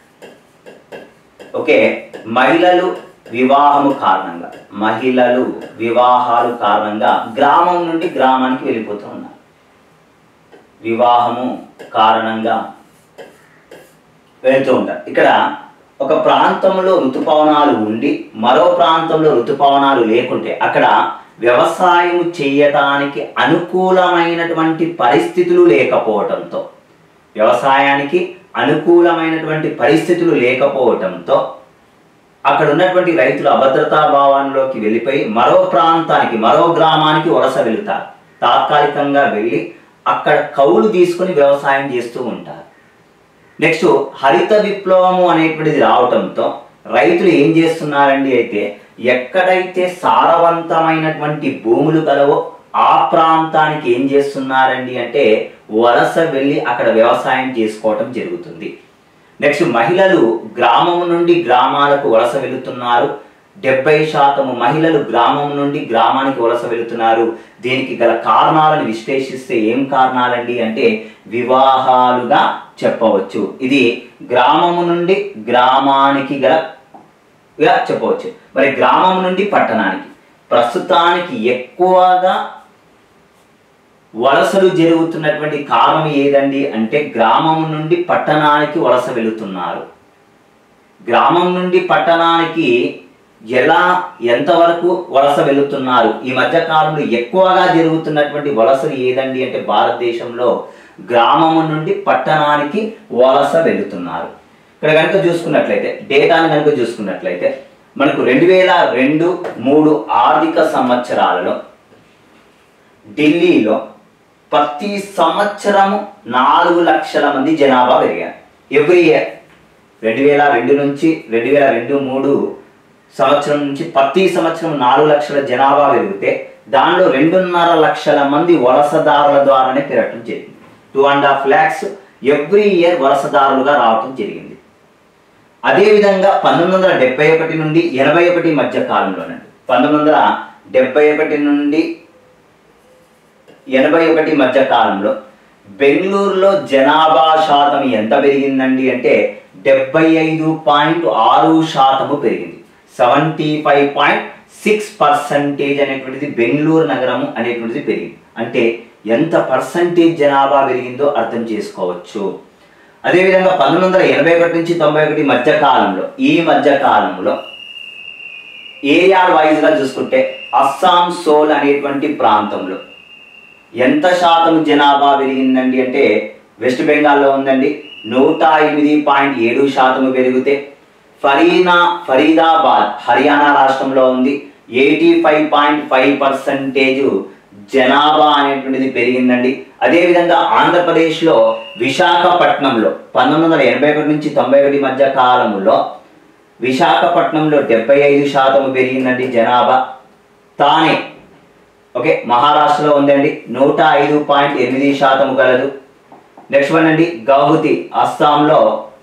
Speaker 1: ఓకే మహిళలు వివాహము కారణంగా మహిళలు వివాహాలు కారణంగా గ్రామం నుండి గ్రామానికి వెళ్ళిపోతూ ఉన్నారు వివాహము కారణంగా వెళ్తూ ఉంటారు ఇక్కడ ఒక ప్రాంతంలో ఋతుపవనాలు ఉండి మరో ప్రాంతంలో ఋతుపవనాలు లేకుంటే అక్కడ వ్యవసాయం చేయటానికి అనుకూలమైనటువంటి పరిస్థితులు లేకపోవడంతో వ్యవసాయానికి అనుకూలమైనటువంటి పరిస్థితులు లేకపోవటంతో అక్కడ ఉన్నటువంటి రైతులు అభద్రతా భావంలోకి వెళ్ళిపోయి మరో ప్రాంతానికి మరో గ్రామానికి వలస వెళుతారు తాత్కాలికంగా వెళ్ళి అక్కడ కౌలు తీసుకొని వ్యవసాయం చేస్తూ ఉంటారు నెక్స్ట్ హరిత విప్లవము అనేటువంటిది రావటంతో రైతులు ఏం చేస్తున్నారండి అయితే ఎక్కడైతే సారవంతమైనటువంటి భూములు కలవో ఆ ప్రాంతానికి ఏం చేస్తున్నారండి అంటే వలస వెళ్ళి అక్కడ వ్యవసాయం చేసుకోవటం జరుగుతుంది నెక్స్ట్ మహిళలు గ్రామం నుండి గ్రామాలకు వలస వెళుతున్నారు డెబ్బై శాతము మహిళలు గ్రామం నుండి గ్రామానికి వలస వెళుతున్నారు దీనికి గల కారణాలను విశ్లేషిస్తే ఏం కారణాలండి అంటే వివాహాలుగా చెప్పవచ్చు ఇది గ్రామము నుండి గ్రామానికి గల ఇలా చెప్పవచ్చు మరి గ్రామం నుండి పట్టణానికి ప్రస్తుతానికి ఎక్కువగా వలసలు జరుగుతున్నటువంటి కారణం ఏదండి అంటే గ్రామం నుండి పట్టణానికి వలస వెళుతున్నారు గ్రామం నుండి పట్టణానికి ఎలా ఎంతవరకు వలస వెళుతున్నారు ఈ మధ్య కాలంలో ఎక్కువగా జరుగుతున్నటువంటి వలసలు ఏదండి అంటే భారతదేశంలో గ్రామం నుండి పట్టణానికి వలస వెళుతున్నారు ఇక్కడ కనుక చూసుకున్నట్లయితే డేటాను కనుక చూసుకున్నట్లయితే మనకు రెండు వేల రెండు మూడు ఆర్థిక సంవత్సరాలలో ఢిల్లీలో ప్రతి సంవత్సరము నాలుగు లక్షల మంది జనాభా పెరిగారు ఎవ్రీ ఇయర్ రెండు వేల రెండు నుంచి రెండు వేల రెండు మూడు సంవత్సరం నుంచి ప్రతి సంవత్సరం నాలుగు లక్షల జనాభా పెరిగితే దానిలో రెండున్నర లక్షల మంది వలసదారుల ద్వారానే పెరగటం జరిగింది two and half lakhs every year వలసదారులుగా రావటం జరిగింది అదేవిధంగా పంతొమ్మిది వందల డెబ్బై ఒకటి నుండి ఎనభై ఒకటి మధ్య కాలంలోనండి పంతొమ్మిది వందల డెబ్బై ఒకటి నుండి ఎనభై ఒకటి మధ్య కాలంలో బెంగళూరులో జనాభా శాతం ఎంత పెరిగిందండి అంటే డెబ్బై ఐదు పాయింట్ ఆరు శాతము పెరిగింది seventy five point six percentage అనేటువంటిది బెంగళూరు నగరము అనేటువంటిది పెరిగింది అంటే ఎంత పర్సంటేజ్ జనాభా పెరిగిందో అర్థం చేసుకోవచ్చు అదేవిధంగా పంతొమ్మిది వందల ఎనభై ఒకటి నుంచి తొంభై ఒకటి మధ్య కాలంలో ఈ మధ్య కాలంలో ఏరియా వైజ్గా చూసుకుంటే అస్సాం సోల్ అనేటువంటి ప్రాంతంలో ఎంత శాతం జనాభా పెరిగిందండి అంటే వెస్ట్ బెంగాల్లో ఉందండి నూట ఎనిమిది పాయింట్ ఏడు శాతం పెరిగితే ఫరీనా ఫరీదాబాద్ హర్యానా రాష్ట్రంలో ఉంది eighty five point five percentage జనాభా అనేటువంటిది పెరిగిందండి అదేవిధంగా ఆంధ్రప్రదేశ్లో విశాఖపట్నంలో పంతొమ్మిది వందల ఎనభై ఒకటి నుంచి తొంభై ఒకటి మధ్య కాలంలో విశాఖపట్నంలో డెబ్బై ఐదు శాతం పెరిగిందండి జనాభా తానే ఓకే మహారాష్ట్రలో ఉందండి నూట ఐదు పాయింట్ ఎనిమిది శాతం గలదు నెక్స్ట్ వన్ అండి గౌహతి అస్సాంలో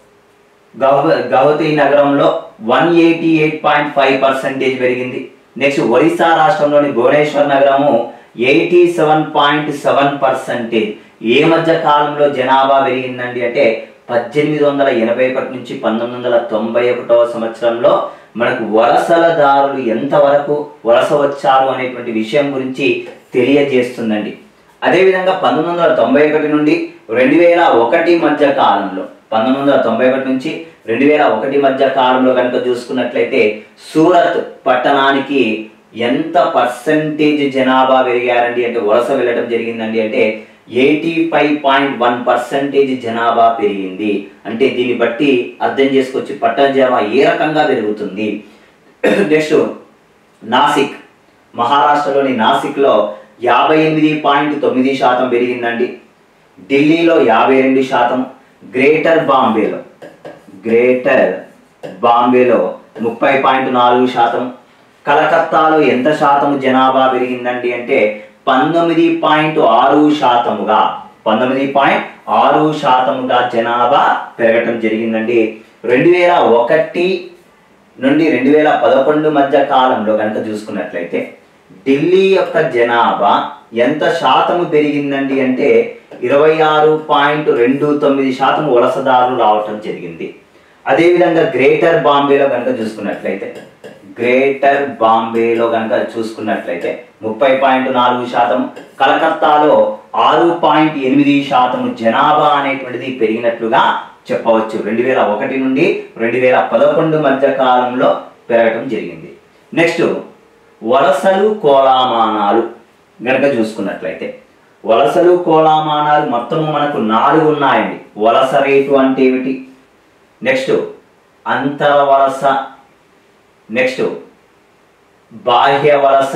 Speaker 1: గౌహ గౌహతి నగరంలో one eighty eight point five percentage పెరిగింది నెక్స్ట్ ఒరిస్సా రాష్ట్రంలోని భువనేశ్వర్ నగరము eighty seven point seven percentage ఏ మధ్య కాలంలో జనాభా పెరిగిందండి అంటే పద్దెనిమిది వందల ఎనభై ఒకటి నుంచి పంతొమ్మిది వందల తొంభై ఒకటవ సంవత్సరంలో మనకు వలసలదారులు ఎంతవరకు వలస వచ్చారు అనేటువంటి విషయం గురించి తెలియజేస్తుందండి అదేవిధంగా పంతొమ్మిది వందల తొంభై ఒకటి నుండి రెండు వేల ఒకటి మధ్య కాలంలో పంతొమ్మిది వందల తొంభై ఒకటి నుంచి రెండు వేల ఒకటి మధ్య కాలంలో కనుక చూసుకున్నట్లయితే సూరత్ పట్టణానికి ఎంత పర్సంటేజ్ జనాభా పెరిగారండి అంటే వలస వెళ్ళడం జరిగిందండి అంటే eighty five point one percentage జనాభా పెరిగింది అంటే దీన్ని బట్టి అర్థం చేసుకోవచ్చు పట్టణ జనాభా ఏ రకంగా పెరుగుతుంది నెక్స్ట్ నాసిక్ మహారాష్ట్రలోని నాసిక్లో యాభై ఎనిమిది పాయింట్ తొమ్మిది శాతం పెరిగిందండి ఢిల్లీలో యాభై రెండు శాతం గ్రేటర్ బాంబేలో గ్రేటర్ బాంబేలో ముప్పై పాయింట్ నాలుగు శాతం కలకత్తాలో ఎంత శాతం జనాభా పెరిగిందండి అంటే పంతొమ్మిది పాయింట్ ఆరు శాతముగా పంతొమ్మిది పాయింట్ ఆరు శాతముగా జనాభా పెరగటం జరిగిందండి రెండు వేల ఒకటి నుండి రెండు వేల పదకొండు మధ్య కాలంలో కనుక చూసుకున్నట్లయితే ఢిల్లీ యొక్క జనాభా ఎంత శాతము పెరిగిందండి అంటే ఇరవై ఆరు పాయింట్ రెండు తొమ్మిది శాతం వలసదారులు రావటం జరిగింది అదేవిధంగా గ్రేటర్ బాంబేలో కనుక చూసుకున్నట్లయితే గ్రేటర్ బాంబేలో కనుక చూసుకున్నట్లయితే ముప్పై పాయింట్ నాలుగు శాతం కలకత్తాలో ఆరు పాయింట్ ఎనిమిది శాతం జనాభా అనేటువంటిది పెరిగినట్లుగా చెప్పవచ్చు రెండు వేల ఒకటి నుండి రెండు వేల పదకొండు మధ్య కాలంలో పెరగటం జరిగింది నెక్స్ట్ వలసలు కోలామానాలు గనక చూసుకున్నట్లయితే వలసలు కోలామానాలు మొత్తము మనకు నాలుగు ఉన్నాయండి వలస రేటు అంటే ఏమిటి నెక్స్ట్ అంతర వలస నెక్స్ట్ బాహ్య వలస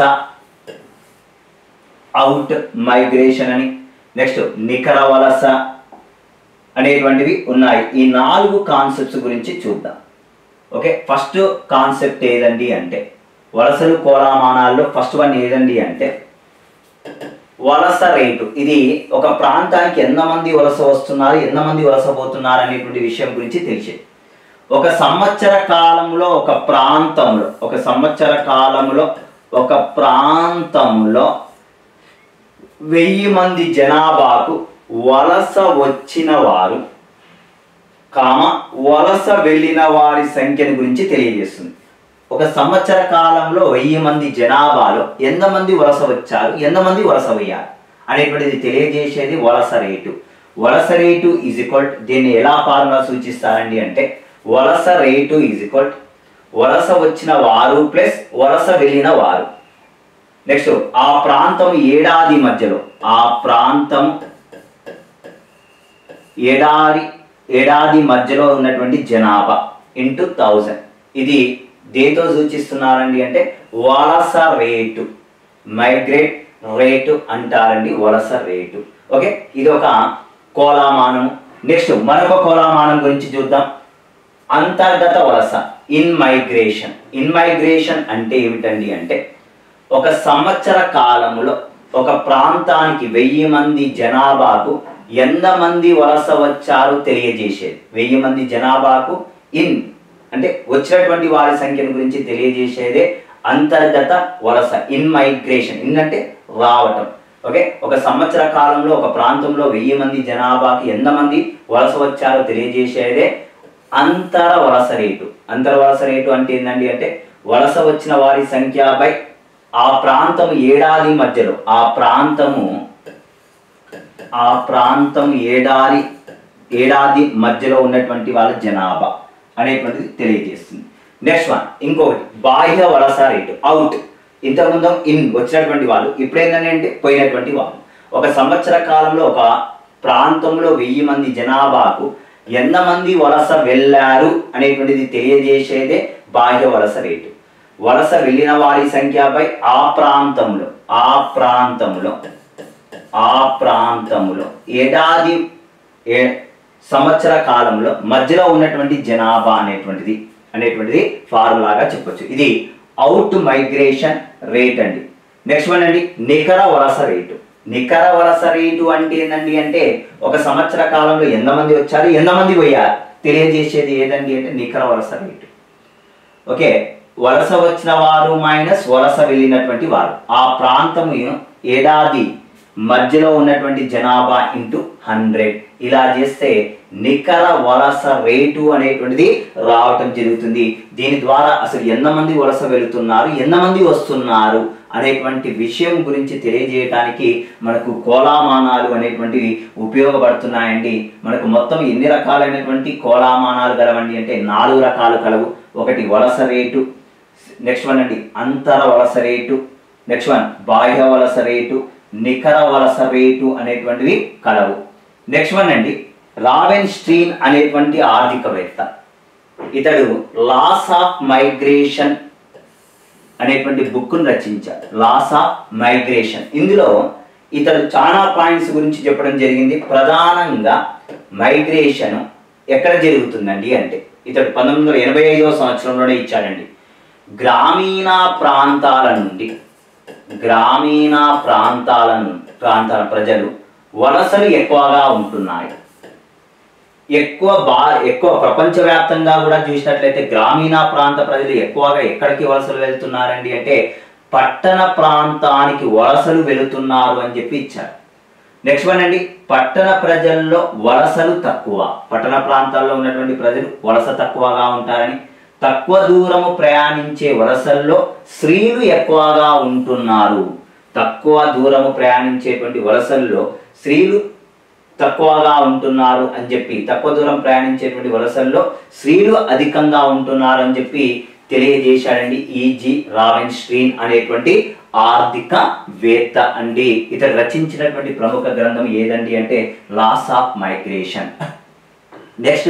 Speaker 1: అవుట్ మైగ్రేషన్ అని నెక్స్ట్ నికర వలస అనేటువంటివి ఉన్నాయి ఈ నాలుగు కాన్సెప్ట్స్ గురించి చూద్దాం ఓకే ఫస్ట్ కాన్సెప్ట్ ఏదండి అంటే వలసలు కోలామానాల్లో ఫస్ట్ వన్ ఏదండి అంటే వలస రేటు ఇది ఒక ప్రాంతానికి ఎంతమంది వలస వస్తున్నారు ఎంతమంది వలస పోతున్నారు అనేటువంటి విషయం గురించి తెలిసేది ఒక సంవత్సర కాలంలో ఒక ప్రాంతంలో ఒక సంవత్సర కాలంలో ఒక ప్రాంతంలో వెయ్యి మంది జనాభాకు వలస వచ్చిన వారు కామ వలస వెళ్ళిన వారి సంఖ్యను గురించి తెలియజేస్తుంది ఒక సంవత్సర కాలంలో వెయ్యి మంది జనాభాలో ఎంతమంది వలస వచ్చారు ఎంతమంది వలస పోయారు అనేటువంటిది తెలియజేసేది వలస రేటు వలస రేటు ఈజ్ ఈక్వల్ దీన్ని ఎలా ఫార్ములా సూచిస్తారండి అంటే వలస రేటు ఈజ్ ఈక్వల్ వలస వచ్చిన వారు ప్లస్ వలస వెళ్ళిన వారు నెక్స్ట్ ఆ ప్రాంతం ఏడాది మధ్యలో ఆ ప్రాంతం ఏడాది ఏడాది మధ్యలో ఉన్నటువంటి జనాభా ఇంటూ థౌజండ్ ఇది దేంతో సూచిస్తున్నారండి అంటే వలస రేటు మైగ్రేట్ రేటు అంటారండి వలస రేటు ఓకే ఇది ఒక కోలామానం నెక్స్ట్ మరొక కోలామానం గురించి చూద్దాం అంతర్గత వలస ఇన్ మైగ్రేషన్ ఇన్ మైగ్రేషన్ అంటే ఏమిటండి అంటే ఒక సంవత్సర కాలంలో ఒక ప్రాంతానికి వెయ్యి మంది జనాభాకు ఎంత మంది వలస వచ్చారో తెలియజేసేది వెయ్యి మంది జనాభాకు ఇన్ అంటే వచ్చినటువంటి వారి సంఖ్యను గురించి తెలియజేసేదే అంతర్గత వలస ఇన్ మైగ్రేషన్ ఇన్ అంటే రావటం ఓకే ఒక సంవత్సర కాలంలో ఒక ప్రాంతంలో వెయ్యి మంది జనాభాకి ఎంతమంది వలస వచ్చారో తెలియజేసేదే అంతర వలస రేటు అంతర వలస రేటు అంటే ఏంటండి అంటే వలస వచ్చిన వారి సంఖ్య బై ఆ ప్రాంతం ఏడాది మధ్యలో ఆ ప్రాంతము ఆ ప్రాంతం ఏడాది ఏడాది మధ్యలో ఉన్నటువంటి వాళ్ళ జనాభా అనేటువంటిది తెలియజేస్తుంది నెక్స్ట్ వన్ ఇంకొకటి బాహ్య వలస రేటు అవుట్ ఇంతకుముందు ఇన్ వచ్చినటువంటి వాళ్ళు ఇప్పుడు ఏంటంటే పోయినటువంటి వాళ్ళు ఒక సంవత్సర కాలంలో ఒక ప్రాంతంలో వెయ్యి మంది జనాభాకు ఎంతమంది వలస వెళ్ళారు అనేటువంటిది తెలియజేసేదే బాహ్య వలస రేటు వలస వెళ్ళిన వారి సంఖ్యపై ఆ ప్రాంతంలో ఆ ప్రాంతంలో ఆ ప్రాంతంలో ఏడాది ఏ సంవత్సర కాలంలో మధ్యలో ఉన్నటువంటి జనాభా అనేటువంటిది అనేటువంటిది ఫార్ములాగా చెప్పొచ్చు ఇది అవుట్ మైగ్రేషన్ రేట్ అండి నెక్స్ట్ వన్ అండి నికర వలస రేటు నికర వలస రేటు అంటే ఏంటండి అంటే ఒక సంవత్సర కాలంలో ఎంతమంది వచ్చారు ఎంతమంది పోయారు తెలియజేసేది ఏదండి అంటే నికర వలస రేటు ఓకే వలస వచ్చిన వారు మైనస్ వలస వెళ్ళినటువంటి వారు ఆ ప్రాంతము ఏడాది మధ్యలో ఉన్నటువంటి జనాభా ఇంటూ హండ్రెడ్ ఇలా చేస్తే నికర వలస రేటు అనేటువంటిది రావటం జరుగుతుంది దీని ద్వారా అసలు ఎంతమంది వలస వెళుతున్నారు ఎంతమంది వస్తున్నారు అనేటువంటి విషయం గురించి తెలియజేయడానికి మనకు కోలామానాలు అనేటువంటివి ఉపయోగపడుతున్నాయండి మనకు మొత్తం ఎన్ని రకాలైనటువంటి కోలామానాలు గలవండి అంటే నాలుగు రకాలు కలవు ఒకటి వలస రేటు నెక్స్ట్ వన్ అండి అంతర వలస రేటు నెక్స్ట్ వన్ బాహ్య వలస రేటు నికర వలస రేటు అనేటువంటివి కలవు నెక్స్ట్ వన్ అండి రావెన్ స్ట్రీన్ అనేటువంటి ఆర్థికవేత్త ఇతడు లాస్ ఆఫ్ మైగ్రేషన్ అనేటువంటి బుక్ను రచించారు లాస్ ఆఫ్ మైగ్రేషన్ ఇందులో ఇతడు చాలా పాయింట్స్ గురించి చెప్పడం జరిగింది ప్రధానంగా మైగ్రేషన్ ఎక్కడ జరుగుతుందండి అంటే ఇతడు పంతొమ్మిది వందల ఎనభై ఐదవ సంవత్సరంలోనే ఇచ్చాడండి గ్రామీణ ప్రాంతాల నుండి గ్రామీణ ప్రాంతాల ను- ప్రాంతాల ప్రజలు వలసలు ఎక్కువగా ఉంటున్నాయి ఎక్కువ బా ఎక్కువ ప్రపంచవ్యాప్తంగా కూడా చూసినట్లయితే గ్రామీణ ప్రాంత ప్రజలు ఎక్కువగా ఎక్కడికి వలసలు వెళ్తున్నారండి అంటే పట్టణ ప్రాంతానికి వలసలు వెళుతున్నారు అని చెప్పి ఇచ్చారు నెక్స్ట్ వన్ అండి పట్టణ ప్రజల్లో వలసలు తక్కువ పట్టణ ప్రాంతాల్లో ఉన్నటువంటి ప్రజలు వలస తక్కువగా ఉంటారని తక్కువ దూరము ప్రయాణించే వలసల్లో స్త్రీలు ఎక్కువగా ఉంటున్నారు తక్కువ దూరము ప్రయాణించేటువంటి వలసల్లో స్త్రీలు తక్కువగా ఉంటున్నారు అని చెప్పి తక్కువ దూరం ప్రయాణించేటువంటి వలసల్లో స్త్రీలు అధికంగా ఉంటున్నారు అని చెప్పి తెలియజేశాడండి ఈజీ రావెన్ స్ట్రీన్ అనేటువంటి ఆర్థిక వేత్త అండి ఇతడు రచించినటువంటి ప్రముఖ గ్రంథం ఏదండి అంటే లాస్ ఆఫ్ మైగ్రేషన్ నెక్స్ట్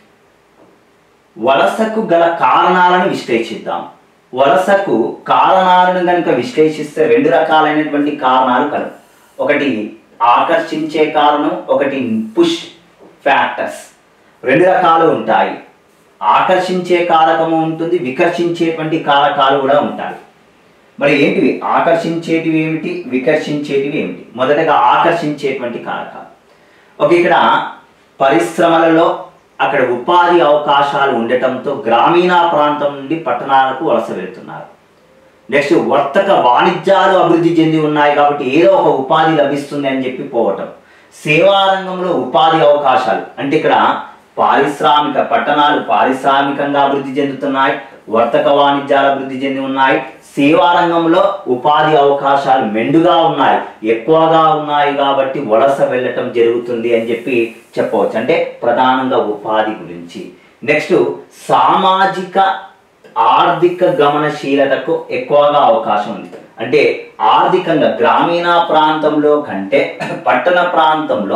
Speaker 1: వలసకు గల కారణాలను విశ్లేషిద్దాం వలసకు కారణాలను కనుక విశ్లేషిస్తే రెండు రకాలైనటువంటి కారణాలు కలవు ఒకటి ఆకర్షించే కారణం ఒకటి పుష్ ఫ్యాక్టర్స్ రెండు రకాలు ఉంటాయి ఆకర్షించే కారకము ఉంటుంది వికర్షించేటువంటి కారకాలు కూడా ఉంటాయి మరి ఏంటివి ఆకర్షించేటివి ఏమిటి వికర్షించేటివి ఏమిటి మొదటగా ఆకర్షించేటువంటి కారకాలు ఓకే ఇక్కడ పరిశ్రమలలో అక్కడ ఉపాధి అవకాశాలు ఉండటంతో గ్రామీణ ప్రాంతం నుండి పట్టణాలకు వలస వెళ్తున్నారు నెక్స్ట్ వర్తక వాణిజ్యాలు అభివృద్ధి చెంది ఉన్నాయి కాబట్టి ఏదో ఒక ఉపాధి లభిస్తుంది అని చెప్పి పోవటం సేవా రంగంలో ఉపాధి అవకాశాలు అంటే ఇక్కడ పారిశ్రామిక పట్టణాలు పారిశ్రామికంగా అభివృద్ధి చెందుతున్నాయి వర్తక వాణిజ్యాలు అభివృద్ధి చెంది ఉన్నాయి సేవా రంగంలో ఉపాధి అవకాశాలు మెండుగా ఉన్నాయి ఎక్కువగా ఉన్నాయి కాబట్టి వలస వెళ్ళటం జరుగుతుంది అని చెప్పి చెప్పవచ్చు అంటే ప్రధానంగా ఉపాధి గురించి నెక్స్ట్ సామాజిక ఆర్థిక గమనశీలతకు ఎక్కువగా అవకాశం ఉంది అంటే ఆర్థికంగా గ్రామీణ ప్రాంతంలో కంటే పట్టణ ప్రాంతంలో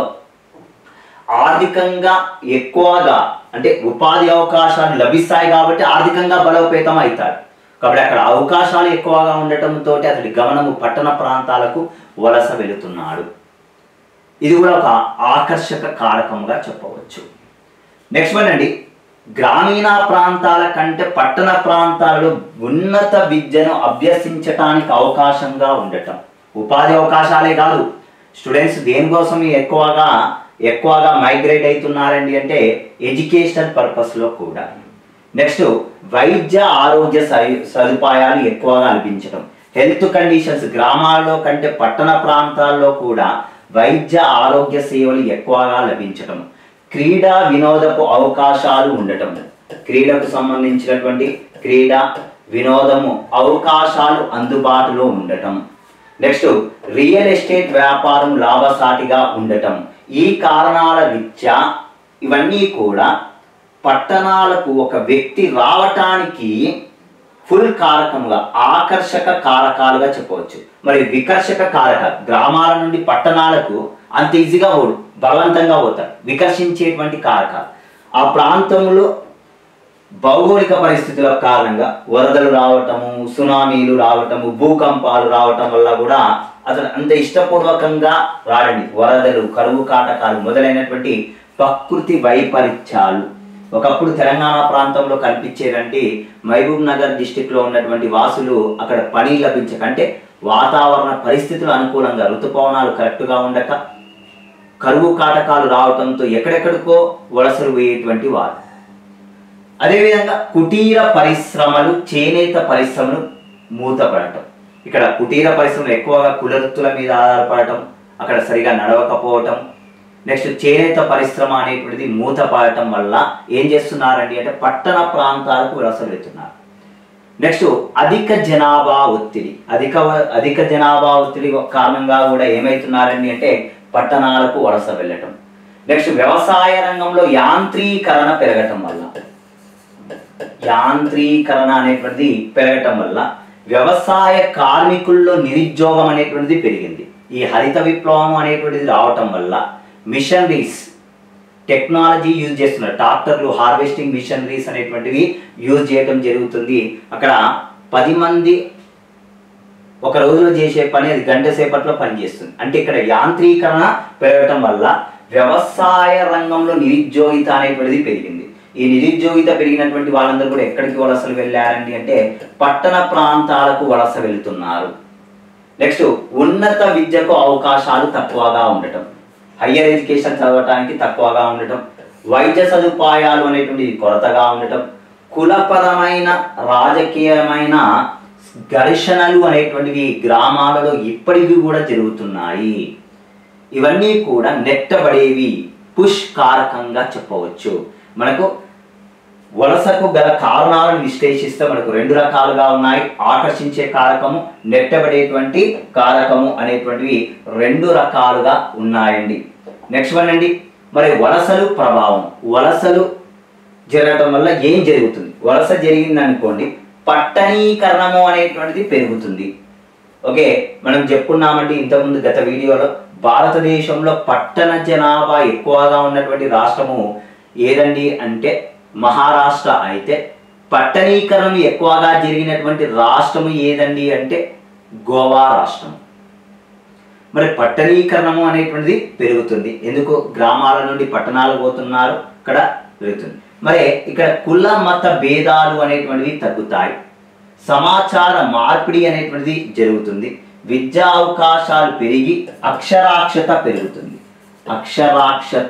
Speaker 1: ఆర్థికంగా ఎక్కువగా అంటే ఉపాధి అవకాశాలు లభిస్తాయి కాబట్టి ఆర్థికంగా బలోపేతం అవుతాడు కాబట్టి అక్కడ అవకాశాలు ఎక్కువగా ఉండటంతో అతడి గమనము పట్టణ ప్రాంతాలకు వలస వెళుతున్నాడు ఇది కూడా ఒక ఆకర్షక కారకంగా చెప్పవచ్చు నెక్స్ట్ వన్ అండి గ్రామీణ ప్రాంతాల కంటే పట్టణ ప్రాంతాలలో ఉన్నత విద్యను అభ్యసించటానికి అవకాశంగా ఉండటం ఉపాధి అవకాశాలే కాదు స్టూడెంట్స్ దేనికోసం ఎక్కువగా ఎక్కువగా మైగ్రేట్ అవుతున్నారండి అంటే ఎడ్యుకేషనల్ పర్పస్లో కూడా నెక్స్ట్ వైద్య ఆరోగ్య సదు- సదుపాయాలు ఎక్కువగా లభించడం హెల్త్ కండిషన్స్ గ్రామాల్లో కంటే పట్టణ ప్రాంతాల్లో కూడా వైద్య ఆరోగ్య సేవలు ఎక్కువగా లభించడం క్రీడా వినోదపు అవకాశాలు ఉండటం క్రీడకు సంబంధించినటువంటి క్రీడా వినోదము అవకాశాలు అందుబాటులో ఉండటం నెక్స్ట్ రియల్ ఎస్టేట్ వ్యాపారం లాభసాటిగా ఉండటం ఈ కారణాల రీత్యా ఇవన్నీ కూడా పట్టణాలకు ఒక వ్యక్తి రావటానికి ఫుల్ కారకముగా ఆకర్షక కారకాలుగా చెప్పవచ్చు మరి వికర్షక కారకాలు గ్రామాల నుండి పట్టణాలకు అంత ఈజీగా పోడు బలవంతంగా పోతారు వికర్షించేటువంటి కారకాలు ఆ ప్రాంతంలో భౌగోళిక పరిస్థితుల కారణంగా వరదలు రావటము సునామీలు రావటము భూకంపాలు రావటం వల్ల కూడా అతను అంత ఇష్టపూర్వకంగా రాడండి వరదలు కరువు కాటకాలు మొదలైనటువంటి ప్రకృతి వైపరీత్యాలు ఒకప్పుడు తెలంగాణ ప్రాంతంలో కనిపించేటువంటి మహబూబ్ నగర్ డిస్టిక్లో ఉన్నటువంటి వాసులు అక్కడ పని లభించక అంటే వాతావరణ పరిస్థితులు అనుకూలంగా ఋతుపవనాలు కరెక్ట్గా ఉండక కరువు కాటకాలు రావటంతో ఎక్కడెక్కడికో వలసలు పోయేటువంటి వారు అదేవిధంగా కుటీర పరిశ్రమలు చేనేత పరిశ్రమలు మూతపడటం ఇక్కడ కుటీర పరిశ్రమలు ఎక్కువగా కులవృత్తుల మీద ఆధారపడటం అక్కడ సరిగా నడవకపోవటం నెక్స్ట్ చేనేత పరిశ్రమ అనేటువంటిది మూతపడటం వల్ల ఏం చేస్తున్నారండి అంటే పట్టణ ప్రాంతాలకు వలస వెళ్తున్నారు నెక్స్ట్ అధిక జనాభా ఒత్తిడి అధిక అధిక జనాభా ఒత్తిడి కారణంగా కూడా ఏమవుతున్నారండి అంటే పట్టణాలకు వలస వెళ్ళటం నెక్స్ట్ వ్యవసాయ రంగంలో యాంత్రీకరణ పెరగటం వల్ల యాంత్రీకరణ అనేటువంటిది పెరగటం వల్ల వ్యవసాయ కార్మికుల్లో నిరుద్యోగం అనేటువంటిది పెరిగింది ఈ హరిత విప్లవం అనేటువంటిది రావటం వల్ల మిషనరీస్ టెక్నాలజీ యూజ్ చేస్తున్నారు ట్రాక్టర్లు హార్వెస్టింగ్ మిషనరీస్ అనేటువంటివి యూజ్ చేయడం జరుగుతుంది అక్కడ పది మంది ఒక రోజులో చేసే పని అది గంట సేపట్లో పనిచేస్తుంది అంటే ఇక్కడ యాంత్రీకరణ పెరగటం వల్ల వ్యవసాయ రంగంలో నిరుద్యోగిత అనేటువంటిది పెరిగింది ఈ నిరుద్యోగిత పెరిగినటువంటి వాళ్ళందరూ కూడా ఎక్కడికి వలసలు వెళ్ళారండి అంటే పట్టణ ప్రాంతాలకు వలస వెళ్తున్నారు నెక్స్ట్ ఉన్నత విద్యకు అవకాశాలు తక్కువగా ఉండటం హయ్యర్ ఎడ్యుకేషన్ చదవటానికి తక్కువగా ఉండటం వైద్య సదుపాయాలు అనేటువంటి కొరతగా ఉండటం కులపరమైన రాజకీయమైన ఘర్షణలు అనేటువంటివి గ్రామాలలో ఇప్పటికీ కూడా జరుగుతున్నాయి ఇవన్నీ కూడా నెట్టబడేవి పుష్ కారకంగా చెప్పవచ్చు మనకు వలసకు గల కారణాలను విశ్లేషిస్తే మనకు రెండు రకాలుగా ఉన్నాయి ఆకర్షించే కారకము నెట్టబడేటువంటి కారకము అనేటువంటివి రెండు రకాలుగా ఉన్నాయండి నెక్స్ట్ వన్ అండి మరి వలసలు ప్రభావం వలసలు జరగటం వల్ల ఏం జరుగుతుంది వలస జరిగింది అనుకోండి పట్టణీకరణము అనేటువంటిది పెరుగుతుంది ఓకే మనం చెప్పుకున్నామండి ఇంతకుముందు గత వీడియోలో భారతదేశంలో పట్టణ జనాభా ఎక్కువగా ఉన్నటువంటి రాష్ట్రము ఏదండి అంటే మహారాష్ట్ర అయితే పట్టణీకరణం ఎక్కువగా జరిగినటువంటి రాష్ట్రము ఏదండి అంటే గోవా రాష్ట్రం మరి పట్టణీకరణము అనేటువంటిది పెరుగుతుంది ఎందుకు గ్రామాల నుండి పట్టణాలు పోతున్నారు ఇక్కడ పెరుగుతుంది మరి ఇక్కడ కుల మత భేదాలు అనేటువంటివి తగ్గుతాయి సమాచార మార్పిడి అనేటువంటిది జరుగుతుంది విద్యా అవకాశాలు పెరిగి అక్షరాక్షత పెరుగుతుంది అక్షరాక్షత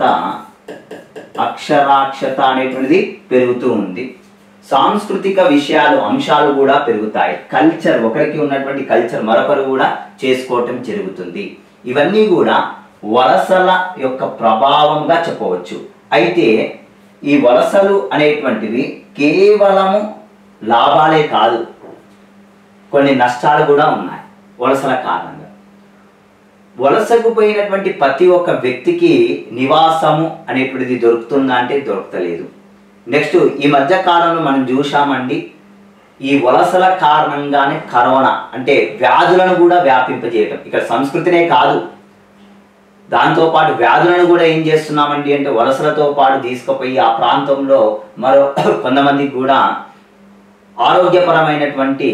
Speaker 1: అక్షరాక్షత అనేటువంటిది పెరుగుతూ ఉంది సాంస్కృతిక విషయాలు అంశాలు కూడా పెరుగుతాయి కల్చర్ ఒకరికి ఉన్నటువంటి కల్చర్ మరొకరు కూడా చేసుకోవటం జరుగుతుంది ఇవన్నీ కూడా వలసల యొక్క ప్రభావంగా చెప్పవచ్చు అయితే ఈ వలసలు అనేటువంటివి కేవలము లాభాలే కాదు కొన్ని నష్టాలు కూడా ఉన్నాయి వలసల కారణంగా వలసకు పోయినటువంటి ప్రతి ఒక్క వ్యక్తికి నివాసము అనేటువంటిది దొరుకుతుందా అంటే దొరకలేదు నెక్స్ట్ ఈ మధ్య కాలంలో మనం చూసామండి ఈ వలసల కారణంగానే కరోనా అంటే వ్యాధులను కూడా వ్యాపింపజేయటం ఇక్కడ సంస్కృతినే కాదు దాంతోపాటు వ్యాధులను కూడా ఏం చేస్తున్నామండి అంటే వలసలతో పాటు తీసుకుపోయి ఆ ప్రాంతంలో మరో కొంతమందికి కూడా ఆరోగ్యపరమైనటువంటి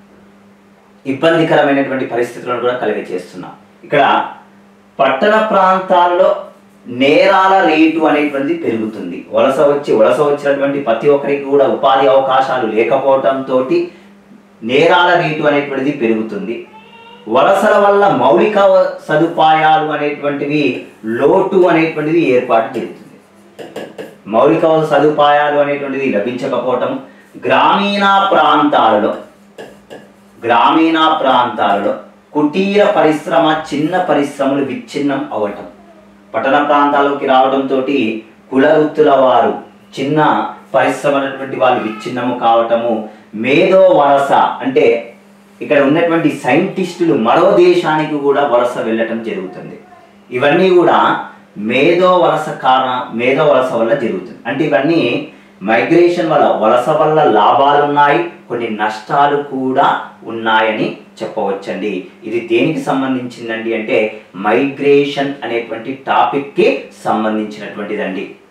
Speaker 1: ఇబ్బందికరమైనటువంటి పరిస్థితులను కూడా కలిగి చేస్తున్నాం ఇక్కడ పట్టణ ప్రాంతాల్లో నేరాల రేటు అనేటువంటిది పెరుగుతుంది వలస వచ్చి వలస వచ్చినటువంటి ప్రతి ఒక్కరికి కూడా ఉపాధి అవకాశాలు లేకపోవటంతో నేరాల రేటు అనేటువంటిది పెరుగుతుంది వలసల వల్ల మౌలిక వ- సదుపాయాలు అనేటువంటివి లోటు అనేటువంటిది ఏర్పాటు జరుగుతుంది మౌలిక సదుపాయాలు అనేటువంటిది లభించకపోవటం గ్రామీణ ప్రాంతాలలో గ్రామీణ ప్రాంతాలలో కుటీర పరిశ్రమ చిన్న పరిశ్రమలు విచ్ఛిన్నం అవటం పట్టణ ప్రాంతాల్లోకి రావడంతో కుల వృత్తుల వారు చిన్న పరిశ్రమలటువంటి వాళ్ళు విచ్ఛిన్నము కావటము మేధో వలస అంటే ఇక్కడ ఉన్నటువంటి సైంటిస్టులు మరో దేశానికి కూడా వలస వెళ్ళటం జరుగుతుంది ఇవన్నీ కూడా మేధో వలస కారణ మేధో వలస వల్ల జరుగుతుంది అంటే ఇవన్నీ మైగ్రేషన్ వల్ల వలస వల్ల లాభాలు ఉన్నాయి కొన్ని నష్టాలు కూడా ఉన్నాయని చెప్పవచ్చండి ఇది దేనికి సంబంధించిందండి అంటే మైగ్రేషన్ అనేటువంటి టాపిక్కి సంబంధించినటువంటిదండి